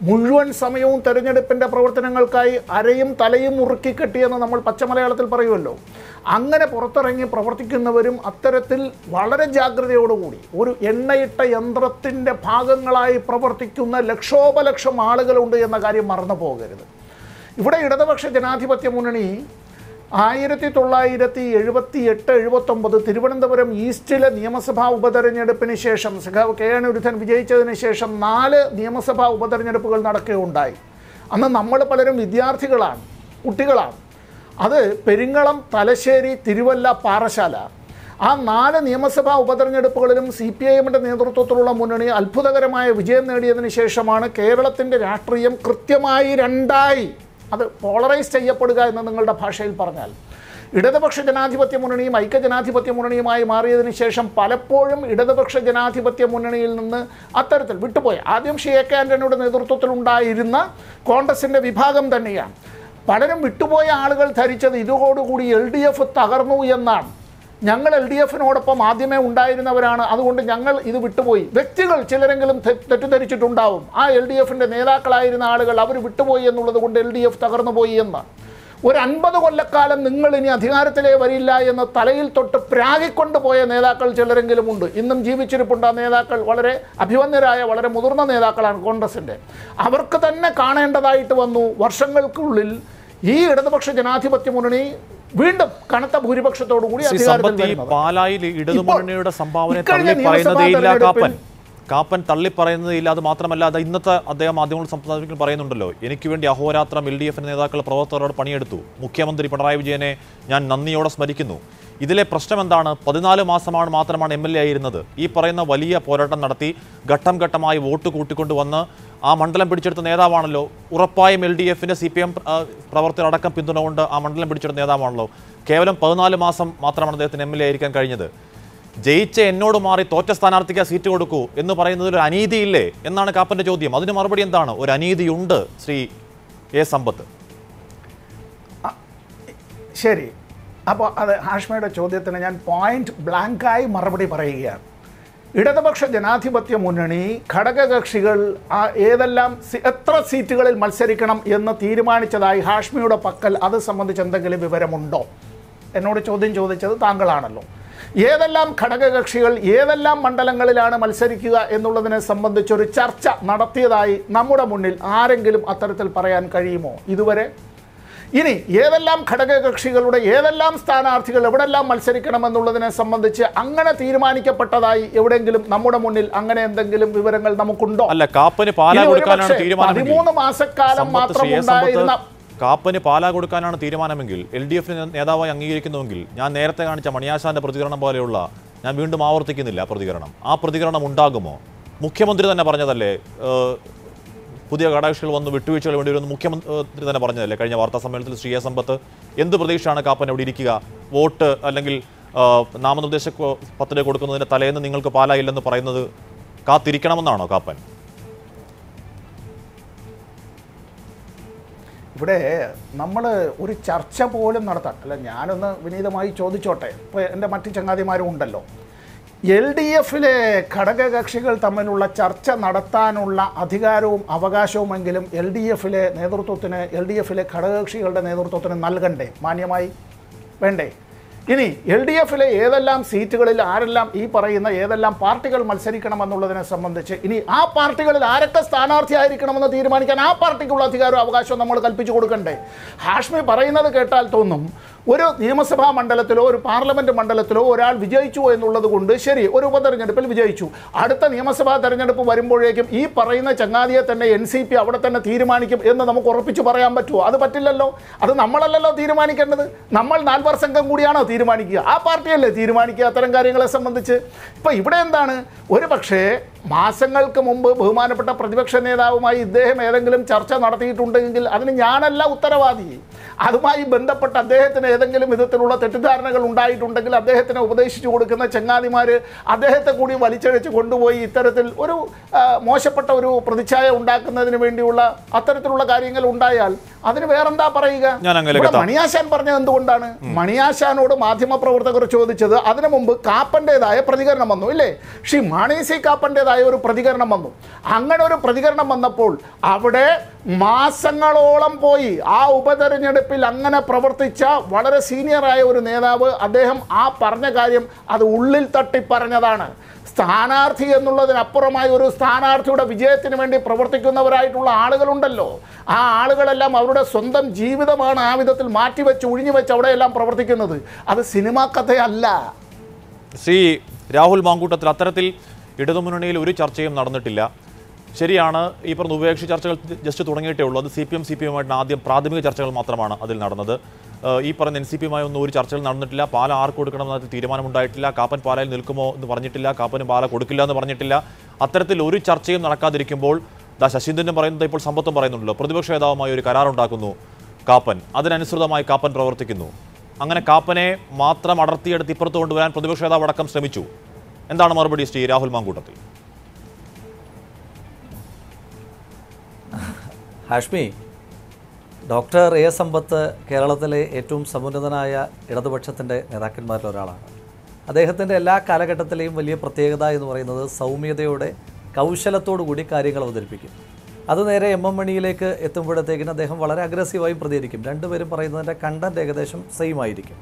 മുഴുവൻ സമയവും തെരഞ്ഞെടുപ്പിൻ്റെ പ്രവർത്തനങ്ങൾക്കായി അരയും തലയും മുറുക്കിക്കെട്ടിയെന്ന് നമ്മൾ പച്ചമലയാളത്തിൽ പറയുമല്ലോ അങ്ങനെ പുറത്തിറങ്ങി പ്രവർത്തിക്കുന്നവരും അത്തരത്തിൽ വളരെ ജാഗ്രതയോടുകൂടി ഒരു എണ്ണയിട്ട യന്ത്രത്തിൻ്റെ ഭാഗങ്ങളായി പ്രവർത്തിക്കുന്ന ലക്ഷോപലക്ഷം ആളുകളുണ്ട് എന്ന കാര്യം മറന്നു പോകരുത് ഇവിടെ ഇടതുപക്ഷ ജനാധിപത്യ മുന്നണി ആയിരത്തി തൊള്ളായിരത്തി എഴുപത്തി എട്ട് എഴുപത്തൊമ്പത് തിരുവനന്തപുരം ഈസ്റ്റിലെ നിയമസഭാ ഉപതെരഞ്ഞെടുപ്പിന് ശേഷം സഖാവ് കെ അനിരുദ്ധൻ വിജയിച്ചതിന് ശേഷം നാല് നിയമസഭാ ഉപതെരഞ്ഞെടുപ്പുകൾ നടക്കുകയുണ്ടായി അന്ന് നമ്മൾ പലരും വിദ്യാർത്ഥികളാണ് കുട്ടികളാണ് അത് പെരിങ്ങളം തലശ്ശേരി തിരുവല്ല പാറശാല ആ നാല് നിയമസഭാ ഉപതെരഞ്ഞെടുപ്പുകളിലും സി പി ഐ എമ്മിൻ്റെ നേതൃത്വത്തിലുള്ള മുന്നണി അത്ഭുതകരമായ വിജയം നേടിയതിനു ശേഷമാണ് കേരളത്തിൻ്റെ രാഷ്ട്രീയം കൃത്യമായി രണ്ടായി അത് പോളറൈസ് ചെയ്യപ്പെടുക എന്ന് നിങ്ങളുടെ ഭാഷയിൽ പറഞ്ഞാൽ ഇടതുപക്ഷ ജനാധിപത്യ മുന്നണിയും ഐക്യജനാധിപത്യ മുന്നണിയുമായി മാറിയതിനു ശേഷം പലപ്പോഴും ഇടതുപക്ഷ ജനാധിപത്യ മുന്നണിയിൽ നിന്ന് അത്തരത്തിൽ വിട്ടുപോയ ആദ്യം ഷി എ കെ ആൻ്റണിയുടെ നേതൃത്വത്തിലുണ്ടായിരുന്ന കോൺഗ്രസിൻ്റെ വിഭാഗം തന്നെയാണ് പലരും വിട്ടുപോയ ആളുകൾ ധരിച്ചത് ഇതോടുകൂടി എൽ ഡി എഫ് തകർന്നു എന്നാണ് ഞങ്ങൾ എൽ ഡി എഫിനോടൊപ്പം ആദ്യമേ ഉണ്ടായിരുന്നവരാണ് അതുകൊണ്ട് ഞങ്ങൾ ഇത് വിട്ടുപോയി വ്യക്തികൾ ചിലരെങ്കിലും തെ- തെറ്റിദ്ധരിച്ചിട്ടുണ്ടാവും ആ എൽ ഡി എഫിൻ്റെ നേതാക്കളായിരുന്ന ആളുകൾ അവർ വിട്ടുപോയി എന്നുള്ളത് കൊണ്ട് എൽ ഡി എഫ് തകർന്നു പോയി എന്ന് ഒരു അൻപത് കൊല്ലക്കാലം നിങ്ങൾ ഇനി അധികാരത്തിലേ വരില്ല എന്ന് തലയിൽ തൊട്ട് പ്രാഗിക്കൊണ്ട് പോയ നേതാക്കൾ ചിലരെങ്കിലും ഉണ്ട് ഇന്നും ജീവിച്ചിരിപ്പുണ്ട് ആ നേതാക്കൾ വളരെ അഭിവന്യരായ വളരെ മുതിർന്ന നേതാക്കളാണ് കോൺഗ്രസിൻ്റെ അവർക്ക് തന്നെ കാണേണ്ടതായിട്ട് വന്നു വർഷങ്ങൾക്കുള്ളിൽ ഈ ഇടതുപക്ഷ ജനാധിപത്യ മുന്നണി വീണ്ടും കനത്ത ഭൂരിപക്ഷത്തോടു കൂടി ശ്രീ അധികാരത്തിൽ സമ്പത്ത് ഈ വരുന്നത് പാലായിൽ ഇടതുമുന്നണിയുടെ ഇപ്പോൾ സംഭാവന ഇക്കഴിഞ്ഞ തള്ളി പറയുന്നതേ ഇല്ല നിയമസഭാ കാപ്പൻ തെരഞ്ഞെടുപ്പിൽ കാപ്പൻ തള്ളി പറയുന്നതേ ഇല്ല അത് മാത്രമല്ല അത് ഇന്നത്തെ അദ്ദേഹം മാധ്യമങ്ങൾ സംസാരിക്കുമ്പോൾ പറയുന്നുണ്ടല്ലോ എനിക്ക് വേണ്ടി അഹോരാത്രം എൽ ഡി എഫ് നേതാക്കൾ പ്രവർത്തകരോട് പണിയെടുത്തു മുഖ്യമന്ത്രി പിണറായി വിജയനെ ഞാൻ നന്ദിയോടെ സ്മരിക്കുന്നു ഇതിലെ പ്രശ്നം എന്താണ് പതിനാല് മാസമാണ് മാത്രമാണ് എം എൽ എ ആയിരുന്നത് ഈ പറയുന്ന വലിയ പോരാട്ടം നടത്തി ഘട്ടം ഘട്ടമായി വോട്ട് കൂട്ടിക്കൊണ്ട് വന്ന് ആ മണ്ഡലം പിടിച്ചെടുത്ത നേതാവാണല്ലോ ഉറപ്പായും എൽ ഡി എഫിന്റെ സി പി എം പ്രവർത്തകരടക്കം പിന്തുണ കൊണ്ട് ആ മണ്ഡലം പിടിച്ചെടുത്ത നേതാവാണല്ലോ കേവലം പതിനാല് മാസം മാത്രമാണ് അദ്ദേഹത്തിന് എം എൽ എ ആയിരിക്കാൻ കഴിഞ്ഞത് ജയിച്ച എന്നോട് മാറി തോറ്റ സ്ഥാനാർത്ഥിക്ക് സീറ്റ് കൊടുക്കൂ എന്ന് പറയുന്നതിൽ ഒരു അനീതിയില്ലേ എന്നാണ് കാപ്പന്റെ ചോദ്യം അതിന് മറുപടി എന്താണ് ഒരു അനീതിയുണ്ട് ശ്രീ എ സമ്പത്ത് ശരി അപ്പോൾ അത് ഹാഷ്മയുടെ ചോദ്യത്തിന് ഞാൻ പോയിന്റ് ബ്ലാങ്കായി മറുപടി പറയുകയാണ് ഇടതുപക്ഷ ജനാധിപത്യ മുന്നണി ഘടകകക്ഷികൾ ആ ഏതെല്ലാം സി- എത്ര സീറ്റുകളിൽ മത്സരിക്കണം എന്ന് തീരുമാനിച്ചതായി ഹാഷ്മിയുടെ പക്കൽ അത് സംബന്ധിച്ച് എന്തെങ്കിലും വിവരമുണ്ടോ എന്നോട് ചോദ്യം ചോദിച്ചത് താങ്കളാണല്ലോ ഏതെല്ലാം ഘടകകക്ഷികൾ ഏതെല്ലാം മണ്ഡലങ്ങളിലാണ് മത്സരിക്കുക എന്നുള്ളതിനെ സംബന്ധിച്ചൊരു ചർച്ച നടത്തിയതായി നമ്മുടെ മുന്നിൽ ആരെങ്കിലും അത്തരത്തിൽ പറയാൻ കഴിയുമോ ഇതുവരെ ഇനി ഏതെല്ലാം ഘടകകക്ഷികളുടെ ഏതെല്ലാം സ്ഥാനാർത്ഥികൾ എവിടെല്ലാം മത്സരിക്കണമെന്നുള്ളതിനെ സംബന്ധിച്ച് അങ്ങനെ തീരുമാനിക്കപ്പെട്ടതായി എവിടെയെങ്കിലും നമ്മുടെ മുന്നിൽ അങ്ങനെ എന്തെങ്കിലും വിവരങ്ങൾ നമുക്കുണ്ടോ അല്ല കാപ്പന് പാല ഇനി കൊടുക്കാനാണ് ഒരുപക്ഷേ തീരുമാനമെങ്കിൽ പതിമൂന്ന് മാസക്കാലം സമ്പത്ത് മാത്രം ശ്രീ എ. ഉണ്ടായിരുന്ന സമ്പത്ത് കാപ്പന് പാല കൊടുക്കാനാണ് തീരുമാനമെങ്കിൽ എൽ ഡി എഫിന് നേതാവായി അംഗീകരിക്കുന്നുവെങ്കിൽ ഞാൻ നേരത്തെ കാണിച്ച മണിയാശാന്റെ പ്രതികരണം പോലെയുള്ള ഞാൻ വീണ്ടും ആവർത്തിക്കുന്നില്ല ആ പ്രതികരണം ആ പ്രതികരണം ഉണ്ടാകുമോ മുഖ്യമന്ത്രി തന്നെ പറഞ്ഞതല്ലേ ഏഹ്, പുതിയ ഘടകകക്ഷികൾ വന്ന് വിട്ടുവീഴ്ചകൾ വേണ്ടി വരുമെന്ന് മുഖ്യമന്ത്രി തന്നെ പറഞ്ഞതല്ലേ കഴിഞ്ഞ വാർത്താ സമ്മേളനത്തിൽ ശ്രീ എ സമ്പത്ത് എന്ത് പ്രതീക്ഷയാണ് കാപ്പൻ അവിടെ ഇരിക്കുക വോട്ട് അല്ലെങ്കിൽ ആ, നാമനിർദ്ദേശ കൊ- പത്രിക കൊടുക്കുന്നതിന്റെ തലേന്ന് നിങ്ങൾക്ക് പാലായില്ലെന്ന് പറയുന്നത് കാത്തിരിക്കണമെന്നാണോ കാപ്പൻ ഇവിടെ നമ്മൾ ഒരു ചർച്ച പോലും നടത്താൻ അല്ല ഞാനൊന്ന് വിനീതമായി ചോദിച്ചോട്ടെ ഇപ്പോൾ എൻ്റെ മറ്റ് ചങ്ങാതിമാരും ഉണ്ടല്ലോ എൽ ഡി എഫിലെ ഘടകകക്ഷികൾ തമ്മിലുള്ള ചർച്ച നടത്താനുള്ള അധികാരവും അവകാശവുമെങ്കിലും എൽ ഡി എഫിലെ നേതൃത്വത്തിന് എൽ ഡി എഫിലെ ഘടകകക്ഷികളുടെ നേതൃത്വത്തിന് നൽകണ്ടേ മാന്യമായി വേണ്ടേ ഇനി എൽ ഡി എഫിലെ ഏതെല്ലാം സീറ്റുകളിൽ ആരെല്ലാം ഈ പറയുന്ന ഏതെല്ലാം പാർട്ടികൾ മത്സരിക്കണമെന്നുള്ളതിനെ സംബന്ധിച്ച് ഇനി ആ പാർട്ടികളിൽ ആരൊക്കെ സ്ഥാനാർത്ഥിയായിരിക്കണമെന്ന് തീരുമാനിക്കാൻ ആ പാർട്ടിക്കുള്ള അധികാരവും അവകാശവും നമ്മൾ കൽപ്പിച്ചു കൊടുക്കണ്ടേ ഹാഷ്മി പറയുന്നത് കേട്ടാൽ തോന്നും ഒരു നിയമസഭാ മണ്ഡലത്തിലോ ഒരു പാർലമെന്റ് മണ്ഡലത്തിലോ ഒരാൾ വിജയിച്ചു എന്നുള്ളത് കൊണ്ട് ശരി ഒരു ഉപതെരഞ്ഞെടുപ്പിൽ വിജയിച്ചു അടുത്ത നിയമസഭാ തെരഞ്ഞെടുപ്പ് വരുമ്പോഴേക്കും ഈ പറയുന്ന ചങ്ങാതിയെ തന്നെ എൻ സി പി അവിടെ തന്നെ തീരുമാനിക്കും എന്ന് നമുക്ക് ഉറപ്പിച്ചു പറയാൻ പറ്റുമോ അത് പറ്റില്ലല്ലോ അത് നമ്മളല്ലല്ലോ തീരുമാനിക്കേണ്ടത് നമ്മൾ നാൽവർ സംഘം കൂടിയാണോ തീരുമാനിക്കുക ആ പാർട്ടിയല്ലേ തീരുമാനിക്കുക അത്തരം കാര്യങ്ങളെ സംബന്ധിച്ച് ഇപ്പം ഇവിടെ എന്താണ് ഒരു പക്ഷേ മാസങ്ങൾക്ക് മുമ്പ് ബഹുമാനപ്പെട്ട പ്രതിപക്ഷ നേതാവുമായി ഇദ്ദേഹം ഏതെങ്കിലും ചർച്ച നടത്തിയിട്ടുണ്ടെങ്കിൽ അതിന് ഞാനല്ല ഉത്തരവാദി അതുമായി ബന്ധപ്പെട്ട് അദ്ദേഹത്തിന് ഏതെങ്കിലും വിധത്തിലുള്ള തെറ്റിദ്ധാരണകൾ ഉണ്ടായിട്ടുണ്ടെങ്കിൽ അദ്ദേഹത്തിന് ഉപദേശിച്ചു കൊടുക്കുന്ന ചങ്ങാതിമാർ അദ്ദേഹത്തെ കൂടി വലിച്ചഴച്ച് കൊണ്ടുപോയി ഇത്തരത്തിൽ ഒരു ആ, മോശപ്പെട്ട ഒരു പ്രതിച്ഛായ ഉണ്ടാക്കുന്നതിന് വേണ്ടിയുള്ള അത്തരത്തിലുള്ള കാര്യങ്ങൾ ഉണ്ടായാൽ അതിന് വേറെന്താ പറയുക ഞാൻ അങ്ങയിലേക്ക് ഇവിടെ എത്താം. മണിയാശാൻ പറഞ്ഞത് എന്തുകൊണ്ടാണ് മണിയാശാനോട് മാധ്യമപ്രവർത്തകർ ചോദിച്ചത് അതിനു മുമ്പ് കാപ്പന്റേതായ പ്രതികരണം വന്നു ഇല്ലേ ശ്രീ മാണി സി കാപ്പന്റേതായ തക്കതായ ഒരു പ്രതികരണം വന്നു അങ്ങനെ ഒരു പ്രതികരണം വന്നപ്പോൾ അവിടെ മാസങ്ങളോളം പോയി ആ ഉപതെരഞ്ഞെടുപ്പിൽ അങ്ങനെ പ്രവർത്തിച്ച വളരെ സീനിയറായ ഒരു നേതാവ് അദ്ദേഹം ആ പറഞ്ഞ കാര്യം അത് ഉള്ളിൽ തട്ടി പറഞ്ഞതാണ് സ്ഥാനാർത്ഥി എന്നുള്ളതിനപ്പുറമായി ഒരു സ്ഥാനാർത്ഥിയുടെ വിജയത്തിന് വേണ്ടി പ്രവർത്തിക്കുന്നവരായിട്ടുള്ള ആളുകളുണ്ടല്ലോ ആ ആളുകളെല്ലാം അവരുടെ സ്വന്തം ജീവിതമാണ് ആ വിധത്തിൽ മാറ്റിവെച്ച് ഒഴിഞ്ഞു വെച്ച് അവിടെയെല്ലാം പ്രവർത്തിക്കുന്നത് അത് സിനിമാ കഥയല്ല ശ്രീ രാഹുൽ മാങ്കൂട്ടത്തിൽ അത്തരത്തിൽ ഇടതുമുന്നണിയിൽ ഒരു ചർച്ചയും നടന്നിട്ടില്ല ശരിയാണ് ഈ പറഞ്ഞ ഉപേക്ഷ ചർച്ചകൾ ജസ്റ്റ് തുടങ്ങിയിട്ടേ ഉള്ളൂ അത് C P M C P എമ്മായിട്ട് ആദ്യം പ്രാഥമിക ചർച്ചകൾ മാത്രമാണ് അതിൽ നടന്നത് ഏഹ് ഈ പറഞ്ഞ എൻ സി പിയുമായി ഒന്നും ഒരു ചർച്ചകൾ നടന്നിട്ടില്ല പാല ആർക്ക് കൊടുക്കണമെന്ന് അതിൽ തീരുമാനമുണ്ടായിട്ടില്ല കാപ്പൻ പാലയിൽ നിൽക്കുമോ എന്ന് പറഞ്ഞിട്ടില്ല കാപ്പന് പാല കൊടുക്കില്ല എന്ന് പറഞ്ഞിട്ടില്ല അത്തരത്തിൽ ഒരു ചർച്ചയും നടക്കാതിരിക്കുമ്പോൾ ദാ ശശീന്ദ്രനും പറയുന്നത് ഇപ്പോൾ സമ്പത്തും പറയുന്നുണ്ടല്ലോ പ്രതിപക്ഷ നേതാവുമായി ഒരു കരാറുണ്ടാക്കുന്നു കാപ്പൻ അതിനനുസൃതമായി കാപ്പൻ പ്രവർത്തിക്കുന്നു അങ്ങനെ കാപ്പനെ മാത്രം അടർത്തിയെടുത്ത് ഇപ്പുറത്ത് കൊണ്ടുവരാൻ പ്രതിപക്ഷ നേതാവ് അടക്കം ശ്രമിച്ചു എന്താണ് മറുപടി ശ്രീ രാഹുൽ മാങ്കൂട്ടത്തിൽ ഹാഷ്മി ഡോക്ടർ എ സമ്പത്ത് കേരളത്തിലെ ഏറ്റവും സമുന്നതനായ ഇടതുപക്ഷത്തിൻ്റെ നേതാക്കന്മാരിൽ ഒരാളാണ് അദ്ദേഹത്തിൻ്റെ എല്ലാ കാലഘട്ടത്തിലെയും വലിയ പ്രത്യേകത എന്ന് പറയുന്നത് സൗമ്യതയോടെ കൗശലത്തോടു കൂടി കാര്യങ്ങൾ അവതരിപ്പിക്കും അത് നേരെ എം എം മണിയിലേക്ക് എത്തുമ്പോഴത്തേക്കിന് അദ്ദേഹം വളരെ അഗ്രസീവായും പ്രതികരിക്കും രണ്ടുപേരും പറയുന്നതിൻ്റെ കണ്ടന്റ് ഏകദേശം സെയിം ആയിരിക്കും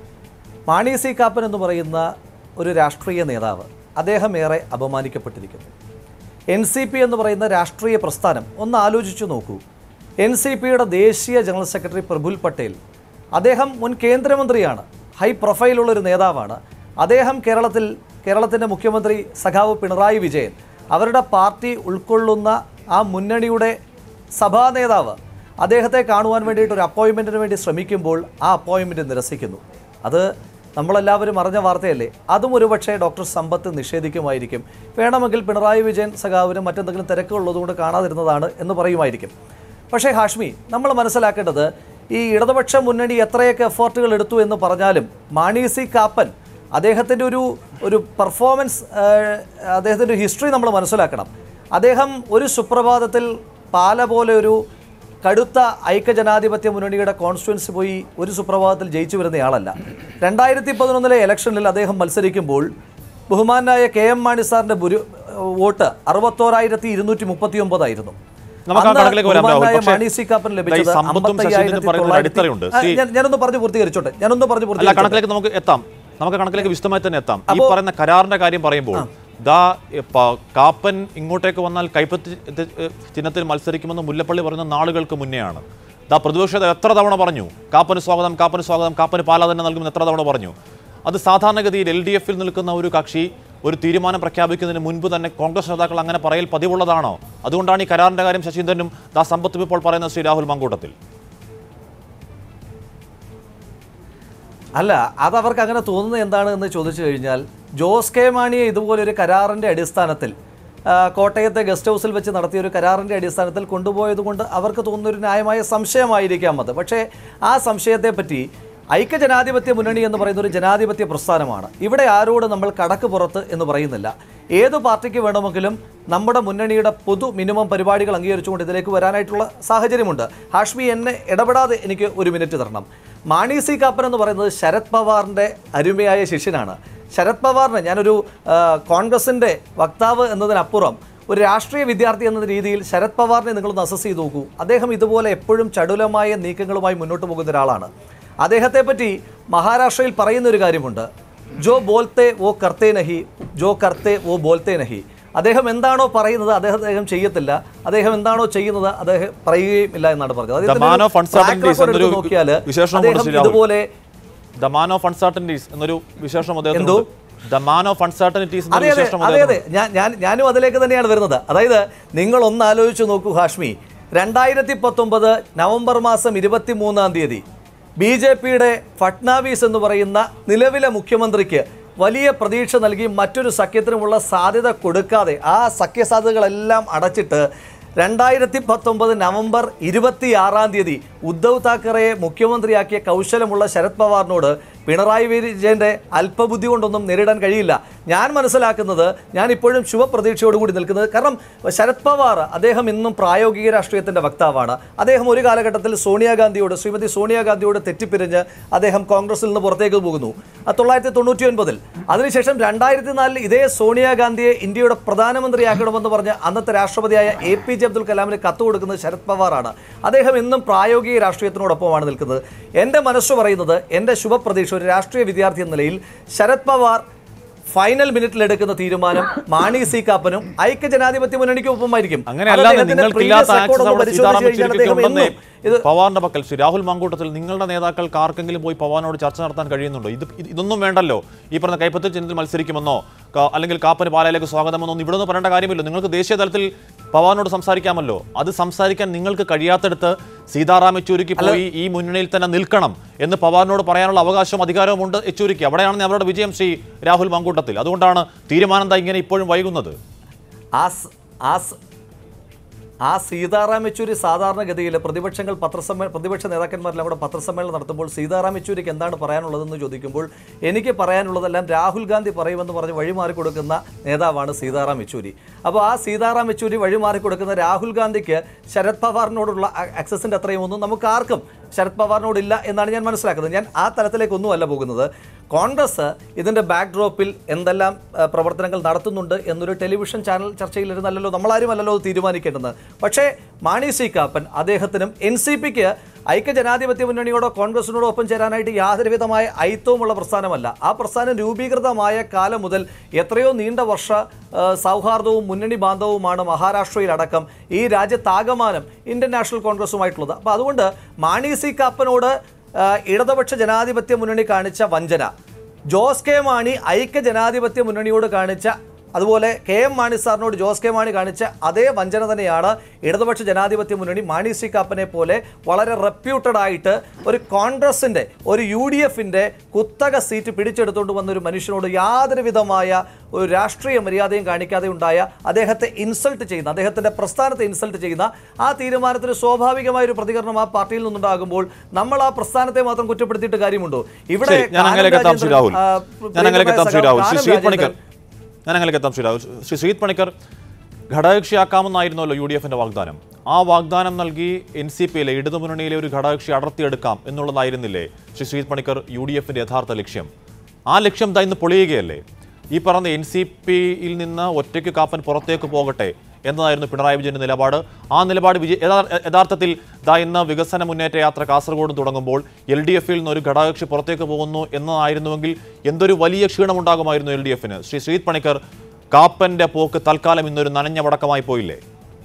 മാണി സി കാപ്പൻ എന്ന് പറയുന്ന ഒരു രാഷ്ട്രീയ നേതാവ് അദ്ദേഹം ഏറെ അപമാനിക്കപ്പെട്ടിരിക്കുന്നു എൻ സി പി എന്ന് പറയുന്ന രാഷ്ട്രീയ പ്രസ്ഥാനം ഒന്ന് ആലോചിച്ചു നോക്കൂ എൻ സി പിയുടെ ദേശീയ ജനറൽ സെക്രട്ടറി പ്രഫുൽ പട്ടേൽ അദ്ദേഹം മുൻ കേന്ദ്രമന്ത്രിയാണ് ഹൈ പ്രൊഫൈലുള്ള ഒരു നേതാവാണ് അദ്ദേഹം കേരളത്തിൽ കേരളത്തിൻ്റെ മുഖ്യമന്ത്രി സഖാവ് പിണറായി വിജയൻ അവരുടെ പാർട്ടി ഉൾക്കൊള്ളുന്ന ആ മുന്നണിയുടെ സഭാ നേതാവ് അദ്ദേഹത്തെ കാണുവാൻ വേണ്ടിയിട്ട് ഒരു അപ്പോയിൻമെൻറ്റിന് വേണ്ടി ശ്രമിക്കുമ്പോൾ ആ അപ്പോയിൻമെൻറ്റ് നിരസിക്കുന്നു അത് നമ്മളെല്ലാവരും അറിഞ്ഞ വാർത്തയല്ലേ അതും ഒരുപക്ഷെ ഡോക്ടർ സമ്പത്ത് നിഷേധിക്കുമായിരിക്കും വേണമെങ്കിൽ പിണറായി വിജയൻ സഖാവിന് മറ്റെന്തെങ്കിലും തിരക്കുള്ളതുകൊണ്ട് കാണാതിരുന്നതാണ് എന്ന് പറയുമായിരിക്കും പക്ഷേ ഹാഷ്മി നമ്മൾ മനസ്സിലാക്കേണ്ടത് ഈ ഇടതുപക്ഷ മുന്നണി എത്രയൊക്കെ എഫേർട്ടുകൾ എടുത്തു എന്ന് പറഞ്ഞാലും മാണി സി കാപ്പൻ അദ്ദേഹത്തിൻ്റെ ഒരു ഒരു പെർഫോമൻസ് അദ്ദേഹത്തിൻ്റെ ഒരു ഹിസ്റ്ററി നമ്മൾ മനസ്സിലാക്കണം അദ്ദേഹം ഒരു സുപ്രഭാതത്തിൽ പാല പോലെ ഒരു കടുത്ത ഐക്യജനാധിപത്യ മുന്നണിയുടെ കോൺസ്റ്റുവൻസി പോയി ഒരു സുപ്രഭാതത്തിൽ ജയിച്ചു വരുന്നയാളല്ല രണ്ടായിരത്തി പതിനൊന്നിലെ ഇലക്ഷനിൽ അദ്ദേഹം മത്സരിക്കുമ്പോൾ ബഹുമാനായ കെ എം മാണി സാറിന്റെ ഭൂരി വോട്ട് അറുപത്തോരായിരത്തി ഇരുന്നൂറ്റി മുപ്പത്തി ഒമ്പതായിരുന്നു നമുക്ക് ആ അന്ന് കണക്കിലേക്ക് വരാം, രാഹുൽ. ബഹുമാനായ പക്ഷേ മാണി സി കാപ്പന് ലഭിച്ചത് ഈ സമ്പത്തും ശശീന്ദ്രനും പറയുന്ന ഒരു അടിത്തറയുണ്ട്. ആ, സി- ഞാൻ- ഞാനൊന്ന് പറഞ്ഞു പൂർത്തീകരിച്ചോട്ടെ ഞാനൊന്ന് പറഞ്ഞു അല്ല പൂർത്തീകരിച്ചോട്ടെ കണക്കിലേക്ക് നമുക്ക് എത്താം നമുക്ക് കണക്കിലേക്ക് വിശദമായി തന്നെ എത്താം ഈ അപ്പോ- പറയുന്ന കരാറിന്റെ കാര്യം പറയുമ്പോൾ ദാ എ, പ- കാപ്പൻ ഇങ്ങോട്ടേക്ക് വന്നാൽ കൈപ്പത്തി ഇത്, എ, ചിഹ്നത്തിൽ മത്സരിക്കുമെന്ന് മുല്ലപ്പള്ളി പറയുന്ന നാളുകൾക്ക് മുന്നെയാണ് ദാ പ്രതിപക്ഷ നേതാവ് എത്ര തവണ പറഞ്ഞു കാപ്പന് സ്വാഗതം കാപ്പന് സ്വാഗതം കാപ്പന് പാല തന്നെ നൽകുമെന്ന് എത്ര തവണ പറഞ്ഞു അത് സാധാരണഗതിയിൽ എൽ ഡി എഫിൽ നിൽക്കുന്ന ഒരു കക്ഷി ഒരു തീരുമാനം പ്രഖ്യാപിക്കുന്നതിന് മുൻപ് തന്നെ കോൺഗ്രസ് നേതാക്കൾ അങ്ങനെ പറയൽ പതിവുള്ളതാണോ അതുകൊണ്ടാണ് ഈ കരാറിന്റെ കാര്യം ശശീന്ദ്രനും ദാ സമ്പത്തും ഇപ്പോൾ പറയുന്നത് ശ്രീ രാഹുൽ മങ്കൂട്ടത്തിൽ അല്ല അത് അവർക്ക് അങ്ങനെ തോന്നുന്നത് എന്താണ് എന്ന് ചോദിച്ചു കഴിഞ്ഞാൽ ജോസ് കെ മാണിയെ ഇതുപോലൊരു കരാറിൻ്റെ അടിസ്ഥാനത്തിൽ ആ, കോട്ടയത്തെ ഗസ്റ്റ് ഹൗസിൽ വെച്ച് നടത്തിയ ഒരു കരാറിൻ്റെ അടിസ്ഥാനത്തിൽ കൊണ്ടുപോയത് കൊണ്ട് അവർക്ക് തോന്നുന്ന ഒരു ന്യായമായ സംശയമായിരിക്കാം അത് പക്ഷേ ആ സംശയത്തെപ്പറ്റി ഐക്യജനാധിപത്യ മുന്നണി എന്ന് പറയുന്ന ഒരു ജനാധിപത്യ പ്രസ്ഥാനമാണ് ഇവിടെ ആരോട് നമ്മൾ കടക്ക് പുറത്ത് എന്ന് പറയുന്നില്ല ഏത് പാർട്ടിക്ക് വേണമെങ്കിലും നമ്മുടെ മുന്നണിയുടെ പൊതു മിനിമം പരിപാടികൾ അംഗീകരിച്ചുകൊണ്ട് ഇതിലേക്ക് വരാനായിട്ടുള്ള സാഹചര്യമുണ്ട് ഹാഷ്മി എന്നെ ഇടപെടാതെ എനിക്ക് ഒരു മിനിറ്റ് തരണം മാണി സി കാപ്പൻ എന്ന് പറയുന്നത് ശരത് പവാറിൻ്റെ അരുമയായ ശിഷ്യനാണ് ശരത് പവാറിന് ഞാനൊരു ആ, കോൺഗ്രസിൻ്റെ വക്താവ് എന്നതിനപ്പുറം ഒരു രാഷ്ട്രീയ വിദ്യാർത്ഥി എന്ന രീതിയിൽ ശരത് പവാറിനെ നിങ്ങളൊന്ന് അസസ് ചെയ്ത് നോക്കൂ അദ്ദേഹം ഇതുപോലെ എപ്പോഴും ചടുലമായ നീക്കങ്ങളുമായി മുന്നോട്ട് പോകുന്ന ഒരാളാണ് അദ്ദേഹത്തെ പറ്റി മഹാരാഷ്ട്രയിൽ പറയുന്ന ഒരു കാര്യമുണ്ട് ജോ ബോൽത്തെ ഓ കർത്തേ നഹി ജോ കർത്തേ ഓ ബോൽത്തെ നഹി അദ്ദേഹം എന്താണോ പറയുന്നത് അദ്ദേഹം അദ്ദേഹം ചെയ്യത്തില്ല അദ്ദേഹം എന്താണോ ചെയ്യുന്നത് അദ്ദേഹം പറയുകയും ഇല്ല എന്നാണ് പറഞ്ഞത് അദ്ദേഹത്തിന്റെ man ഒരു of uncertainties track record എന്നൊരു എടുത്ത് നോക്കിയാല് വിശേഷണം അദ്ദേഹം കൊണ്ട് ശ്രീ രാഹുൽ. ഇതുപോലെ ദ മാൻ ഓഫ് അൺസർട്ടനിറ്റീസ് എന്നൊരു വിശേഷം എന്തോ? അദ്ദേഹം ദ മാൻ ഓഫ് അൺസർട്ടനിറ്റീസ് അതെ എന്നൊരു അതെ വിശേഷം അതെ അതെ അദ്ദേഹത്തിനുണ്ട്. ഞാൻ ഞാൻ ഞാനും അതിലേക്ക് തന്നെയാണ് വരുന്നത് അതായത് നിങ്ങൾ ഒന്ന് ആലോചിച്ച് നോക്കൂ ഹാഷ്മി രണ്ടായിരത്തി പത്തൊമ്പത് നവംബർ മാസം ഇരുപത്തി മൂന്നാം തീയതി ബി ജെ പിയുടെ ഫട്നാവിസ് എന്ന് പറയുന്ന നിലവിലെ മുഖ്യമന്ത്രിക്ക് വലിയ പ്രതീക്ഷ നൽകി മറ്റൊരു സഖ്യത്തിനുമുള്ള സാധ്യത കൊടുക്കാതെ ആ സഖ്യസാധ്യതകളെല്ലാം അടച്ചിട്ട് രണ്ടായിരത്തി പത്തൊമ്പത് നവംബർ ഇരുപത്തി ആറാം തീയതി ഉദ്ധവ് താക്കറെയെ മുഖ്യമന്ത്രിയാക്കിയ കൗശലമുള്ള ശരത് പവാറിനോട് പിണറായി വിജയന്റെ അല്പബുദ്ധി കൊണ്ടൊന്നും നേരിടാൻ കഴിയില്ല ഞാൻ മനസ്സിലാക്കുന്നത് ഞാൻ ഇപ്പോഴും ശുഭപ്രതീക്ഷയോടുകൂടി നിൽക്കുന്നത് കാരണം ശരത് പവാർ അദ്ദേഹം ഇന്നും പ്രായോഗിക രാഷ്ട്രീയത്തിന്റെ വക്താവാണ് അദ്ദേഹം ഒരു കാലഘട്ടത്തിൽ സോണിയാഗാന്ധിയോട് ശ്രീമതി സോണിയാഗാന്ധിയോട് തെറ്റിപ്പിരിഞ്ഞ് അദ്ദേഹം കോൺഗ്രസിൽ നിന്ന് പുറത്തേക്ക് പോകുന്നു അത് തൊള്ളായിരത്തി തൊണ്ണൂറ്റി ഒൻപതിൽ അതിനുശേഷം രണ്ടായിരത്തി നാലിൽ ഇതേ സോണിയാഗാന്ധിയെ ഇന്ത്യയുടെ പ്രധാനമന്ത്രിയാക്കണമെന്ന് പറഞ്ഞ് അന്നത്തെ രാഷ്ട്രപതിയായ എ പി ജെ അബ്ദുൽ കലാമിന് കത്ത് കൊടുക്കുന്നത് ശരത് പവാറാണ് അദ്ദേഹം ഇന്നും പ്രായോഗിക രാഷ്ട്രീയത്തിനോടൊപ്പമാണ് നിൽക്കുന്നത് എൻ്റെ മനസ്സ് പറയുന്നത് എൻ്റെ ശുഭപ്രതീക്ഷ ഒരു രാഷ്ട്രീയ വിദ്യാർത്ഥി എന്ന നിലയിൽ ശരത് പവാർ ഫൈനൽ മിനിറ്റിൽ എടുക്കുന്ന തീരുമാനം മാണി സി കാപ്പനും ഐക്യജനാധിപത്യ മുന്നണിക്കും ഒപ്പമായിരിക്കും അങ്ങനെയല്ലാതെ അത് അദ്ദേഹത്തിന്റെ നിങ്ങൾക്കില്ലാത്ത previous record ആക്സസ് ഒന്ന് അവിടെ പരിശോധിച്ച് സീതാറാം കഴിഞ്ഞാൽ യെച്ചൂരിക്കൊക്കെ അദ്ദേഹം ഉണ്ടെന്നേ എന്നും ഇത് പവാറിന്റെ പക്കൽ ശ്രീ രാഹുൽ മങ്കൂട്ടത്തിൽ നിങ്ങളുടെ നേതാക്കൾക്ക് ആർക്കെങ്കിലും പോയി പവാനോട് ചർച്ച നടത്താൻ കഴിയുന്നുണ്ടോ ഇത് ഇത് ഇതൊന്നും വേണ്ടല്ലോ ഈ പറഞ്ഞ കൈപ്പത്തിൽ ചിഹ്നത്തിൽ മത്സരിക്കുമെന്നോ ക- അല്ലെങ്കിൽ കാപ്പന് പാലയിലേക്ക് സ്വാഗതമെന്നോ ഒന്നും ഇവിടെ നിന്ന് പറയേണ്ട കാര്യമില്ല നിങ്ങൾക്ക് ദേശീയ തലത്തിൽ പവാനോട് സംസാരിക്കാമല്ലോ അത് സംസാരിക്കാൻ നിങ്ങൾക്ക് കഴിയാത്തടുത്ത് സീതാറാം യെച്ചൂരിക്ക് പോയി ഈ മുന്നണിയിൽ തന്നെ നിൽക്കണം എന്ന് പവാറിനോട് പറയാനുള്ള അവകാശവും അധികാരവും ഉണ്ട് യെച്ചൂരിക്ക് അവിടെയാണ് അവരുടെ വിജയം ശ്രീ രാഹുൽ മങ്കൂട്ടത്തിൽ അതുകൊണ്ടാണ് തീരുമാനം എന്താ ഇങ്ങനെ ഇപ്പോഴും വൈകുന്നത് ആ സ്- ആ സ്- ആ സീതാറാം യെച്ചൂരി സാധാരണഗതിയിൽ പ്രതിപക്ഷങ്ങൾ പത്രസമ്മേ പ്രതിപക്ഷ നേതാക്കന്മാരെല്ലാം കൂടെ പത്രസമ്മേളനം നടത്തുമ്പോൾ സീതാറാം യെച്ചൂരിക്ക് എന്താണ് പറയാനുള്ളതെന്ന് ചോദിക്കുമ്പോൾ എനിക്ക് പറയാനുള്ളതെല്ലാം രാഹുൽ ഗാന്ധി പറയുമെന്ന് പറഞ്ഞ് വഴിമാറി കൊടുക്കുന്ന നേതാവാണ് സീതാറാം യെച്ചൂരി അപ്പോൾ ആ സീതാറാം യെച്ചൂരി വഴിമാറി കൊടുക്കുന്ന രാഹുൽ ഗാന്ധിക്ക് ശരത് പവാറിനോടുള്ള ആക്സസിൻ്റെ അത്രയും ഒന്നും നമുക്ക് ആർക്കും ശരത് പവാറിനോടില്ല എന്നാണ് ഞാൻ മനസ്സിലാക്കുന്നത് ഞാൻ ആ തലത്തിലേക്കൊന്നുമല്ല പോകുന്നത് കോൺഗ്രസ് ഇതിൻ്റെ ബാക്ക്ഡ്രോപ്പിൽ എന്തെല്ലാം ആ, പ്രവർത്തനങ്ങൾ നടത്തുന്നുണ്ട് എന്നൊരു ടെലിവിഷൻ ചാനൽ ചർച്ചയിലിരുന്നല്ലോ നമ്മളാരും അല്ലല്ലോ അത് തീരുമാനിക്കേണ്ടത് പക്ഷേ മാണി സി കാപ്പൻ അദ്ദേഹത്തിനും എൻ സി പിക്ക് ഐക്യജനാധിപത്യ മുന്നണിയോടോ കോൺഗ്രസിനോടോ ഒപ്പം ചേരാനായിട്ട് യാതൊരുവിധമായ ഐത്തവുമുള്ള പ്രസ്ഥാനമല്ല ആ പ്രസ്ഥാനം രൂപീകൃതമായ കാലം മുതൽ എത്രയോ നീണ്ട വർഷ ആ, സൗഹാർദ്ദവും മുന്നണി ബാന്ധവുമാണ് മഹാരാഷ്ട്രയിലടക്കം ഈ രാജ്യത്താകമാനം ഇന്ത്യൻ നാഷണൽ കോൺഗ്രസുമായിട്ടുള്ളത് അപ്പോൾ അതുകൊണ്ട് മാണി സി കാപ്പനോട് ആ, ഇടതുപക്ഷ ജനാധിപത്യ മുന്നണി കാണിച്ച വഞ്ചന ജോസ് കെ മാണി ഐക്യ ജനാധിപത്യ മുന്നണിയോട് കാണിച്ച അതുപോലെ കെ എം മാണി സാറിനോട് ജോസ് കെ മാണി കാണിച്ച അതേ വഞ്ചന തന്നെയാണ് ഇടതുപക്ഷ ജനാധിപത്യ മുന്നണി മാണി സി കാപ്പനെ പോലെ വളരെ റെപ്യൂട്ടഡ് ആയിട്ട് ഒരു കോൺഗ്രസിൻ്റെ ഒരു യു ഡി എഫിൻ്റെ കുത്തക സീറ്റ് പിടിച്ചെടുത്തുകൊണ്ട് വന്ന ഒരു മനുഷ്യനോട് യാതൊരു വിധമായ ഒരു രാഷ്ട്രീയ മര്യാദയും കാണിക്കാതെ ഉണ്ടായ അദ്ദേഹത്തെ ഇൻസൾട്ട് ചെയ്യുന്ന അദ്ദേഹത്തിൻ്റെ പ്രസ്ഥാനത്തെ ഇൻസൾട്ട് ചെയ്യുന്ന ആ തീരുമാനത്തിന് സ്വാഭാവികമായ ഒരു പ്രതികരണം ആ പാർട്ടിയിൽ നിന്നുണ്ടാകുമ്പോൾ നമ്മൾ ആ പ്രസ്ഥാനത്തെ മാത്രം കുറ്റപ്പെടുത്തിയിട്ട് കാര്യമുണ്ടോ ഇവിടെ ശരി, ഞാൻ അങ്ങനെയൊക്കെ എത്താം ശ്രീ രാഹുൽ ആ, ഞാൻ അങ്ങനെയൊക്കെ എത്താം ശ്രീ രാഹുൽ ശ്രീ കാനം ശ്രീത് പണിക്കർ രാജേന്ദ്രൻ ഞാൻ അങ്ങനെയൊക്കെ എത്താം ശ്രീ രാഹുൽ ശ്രീ ശ്രീത് പണിക്കർ ഘടകകക്ഷിയാക്കാമെന്നായിരുന്നല്ലോ യു ഡി എഫിന്റെ വാഗ്ദാനം ആ വാഗ്ദാനം നൽകി എൻ സി പിയിലെ ഇടതുമുന്നണിയിലെ ഒരു ഘടകകക്ഷി അടർത്തിയെടുക്കാം എന്നുള്ളതായിരുന്നില്ലേ ശ്രീ ശ്രീത് പണിക്കർ യു ഡി എഫിന്റെ യഥാർത്ഥ ലക്ഷ്യം ആ ലക്ഷ്യം ദാ ഇന്ന് പൊളിയുകയല്ലേ ഈ പറഞ്ഞ എൻ സി പിയിൽ നിന്ന് ഒറ്റയ്ക്ക് കാപ്പൻ പുറത്തേക്ക് പോകട്ടെ എന്നതായിരുന്നു പിണറായി വിജയന്റെ നിലപാട് ആ നിലപാട് വിജയ യഥാ- യഥാർത്ഥത്തിൽ ദാ ഇന്ന് വികസന മുന്നേറ്റ യാത്ര കാസർഗോഡ് തുടങ്ങുമ്പോൾ എൽ ഡി എഫിൽ നിന്ന് ഒരു ഘടകകക്ഷി പുറത്തേക്ക് പോകുന്നു എന്നതായിരുന്നുവെങ്കിൽ എന്തൊരു വലിയ ക്ഷീണമുണ്ടാകുമായിരുന്നു എൽ ഡി എഫിന് ശ്രീ ശ്രീത് പണിക്കർ കാപ്പന്റെ പോക്ക് തൽക്കാലം ഇന്നൊരു നനഞ്ഞ വടക്കമായി പോയില്ലേ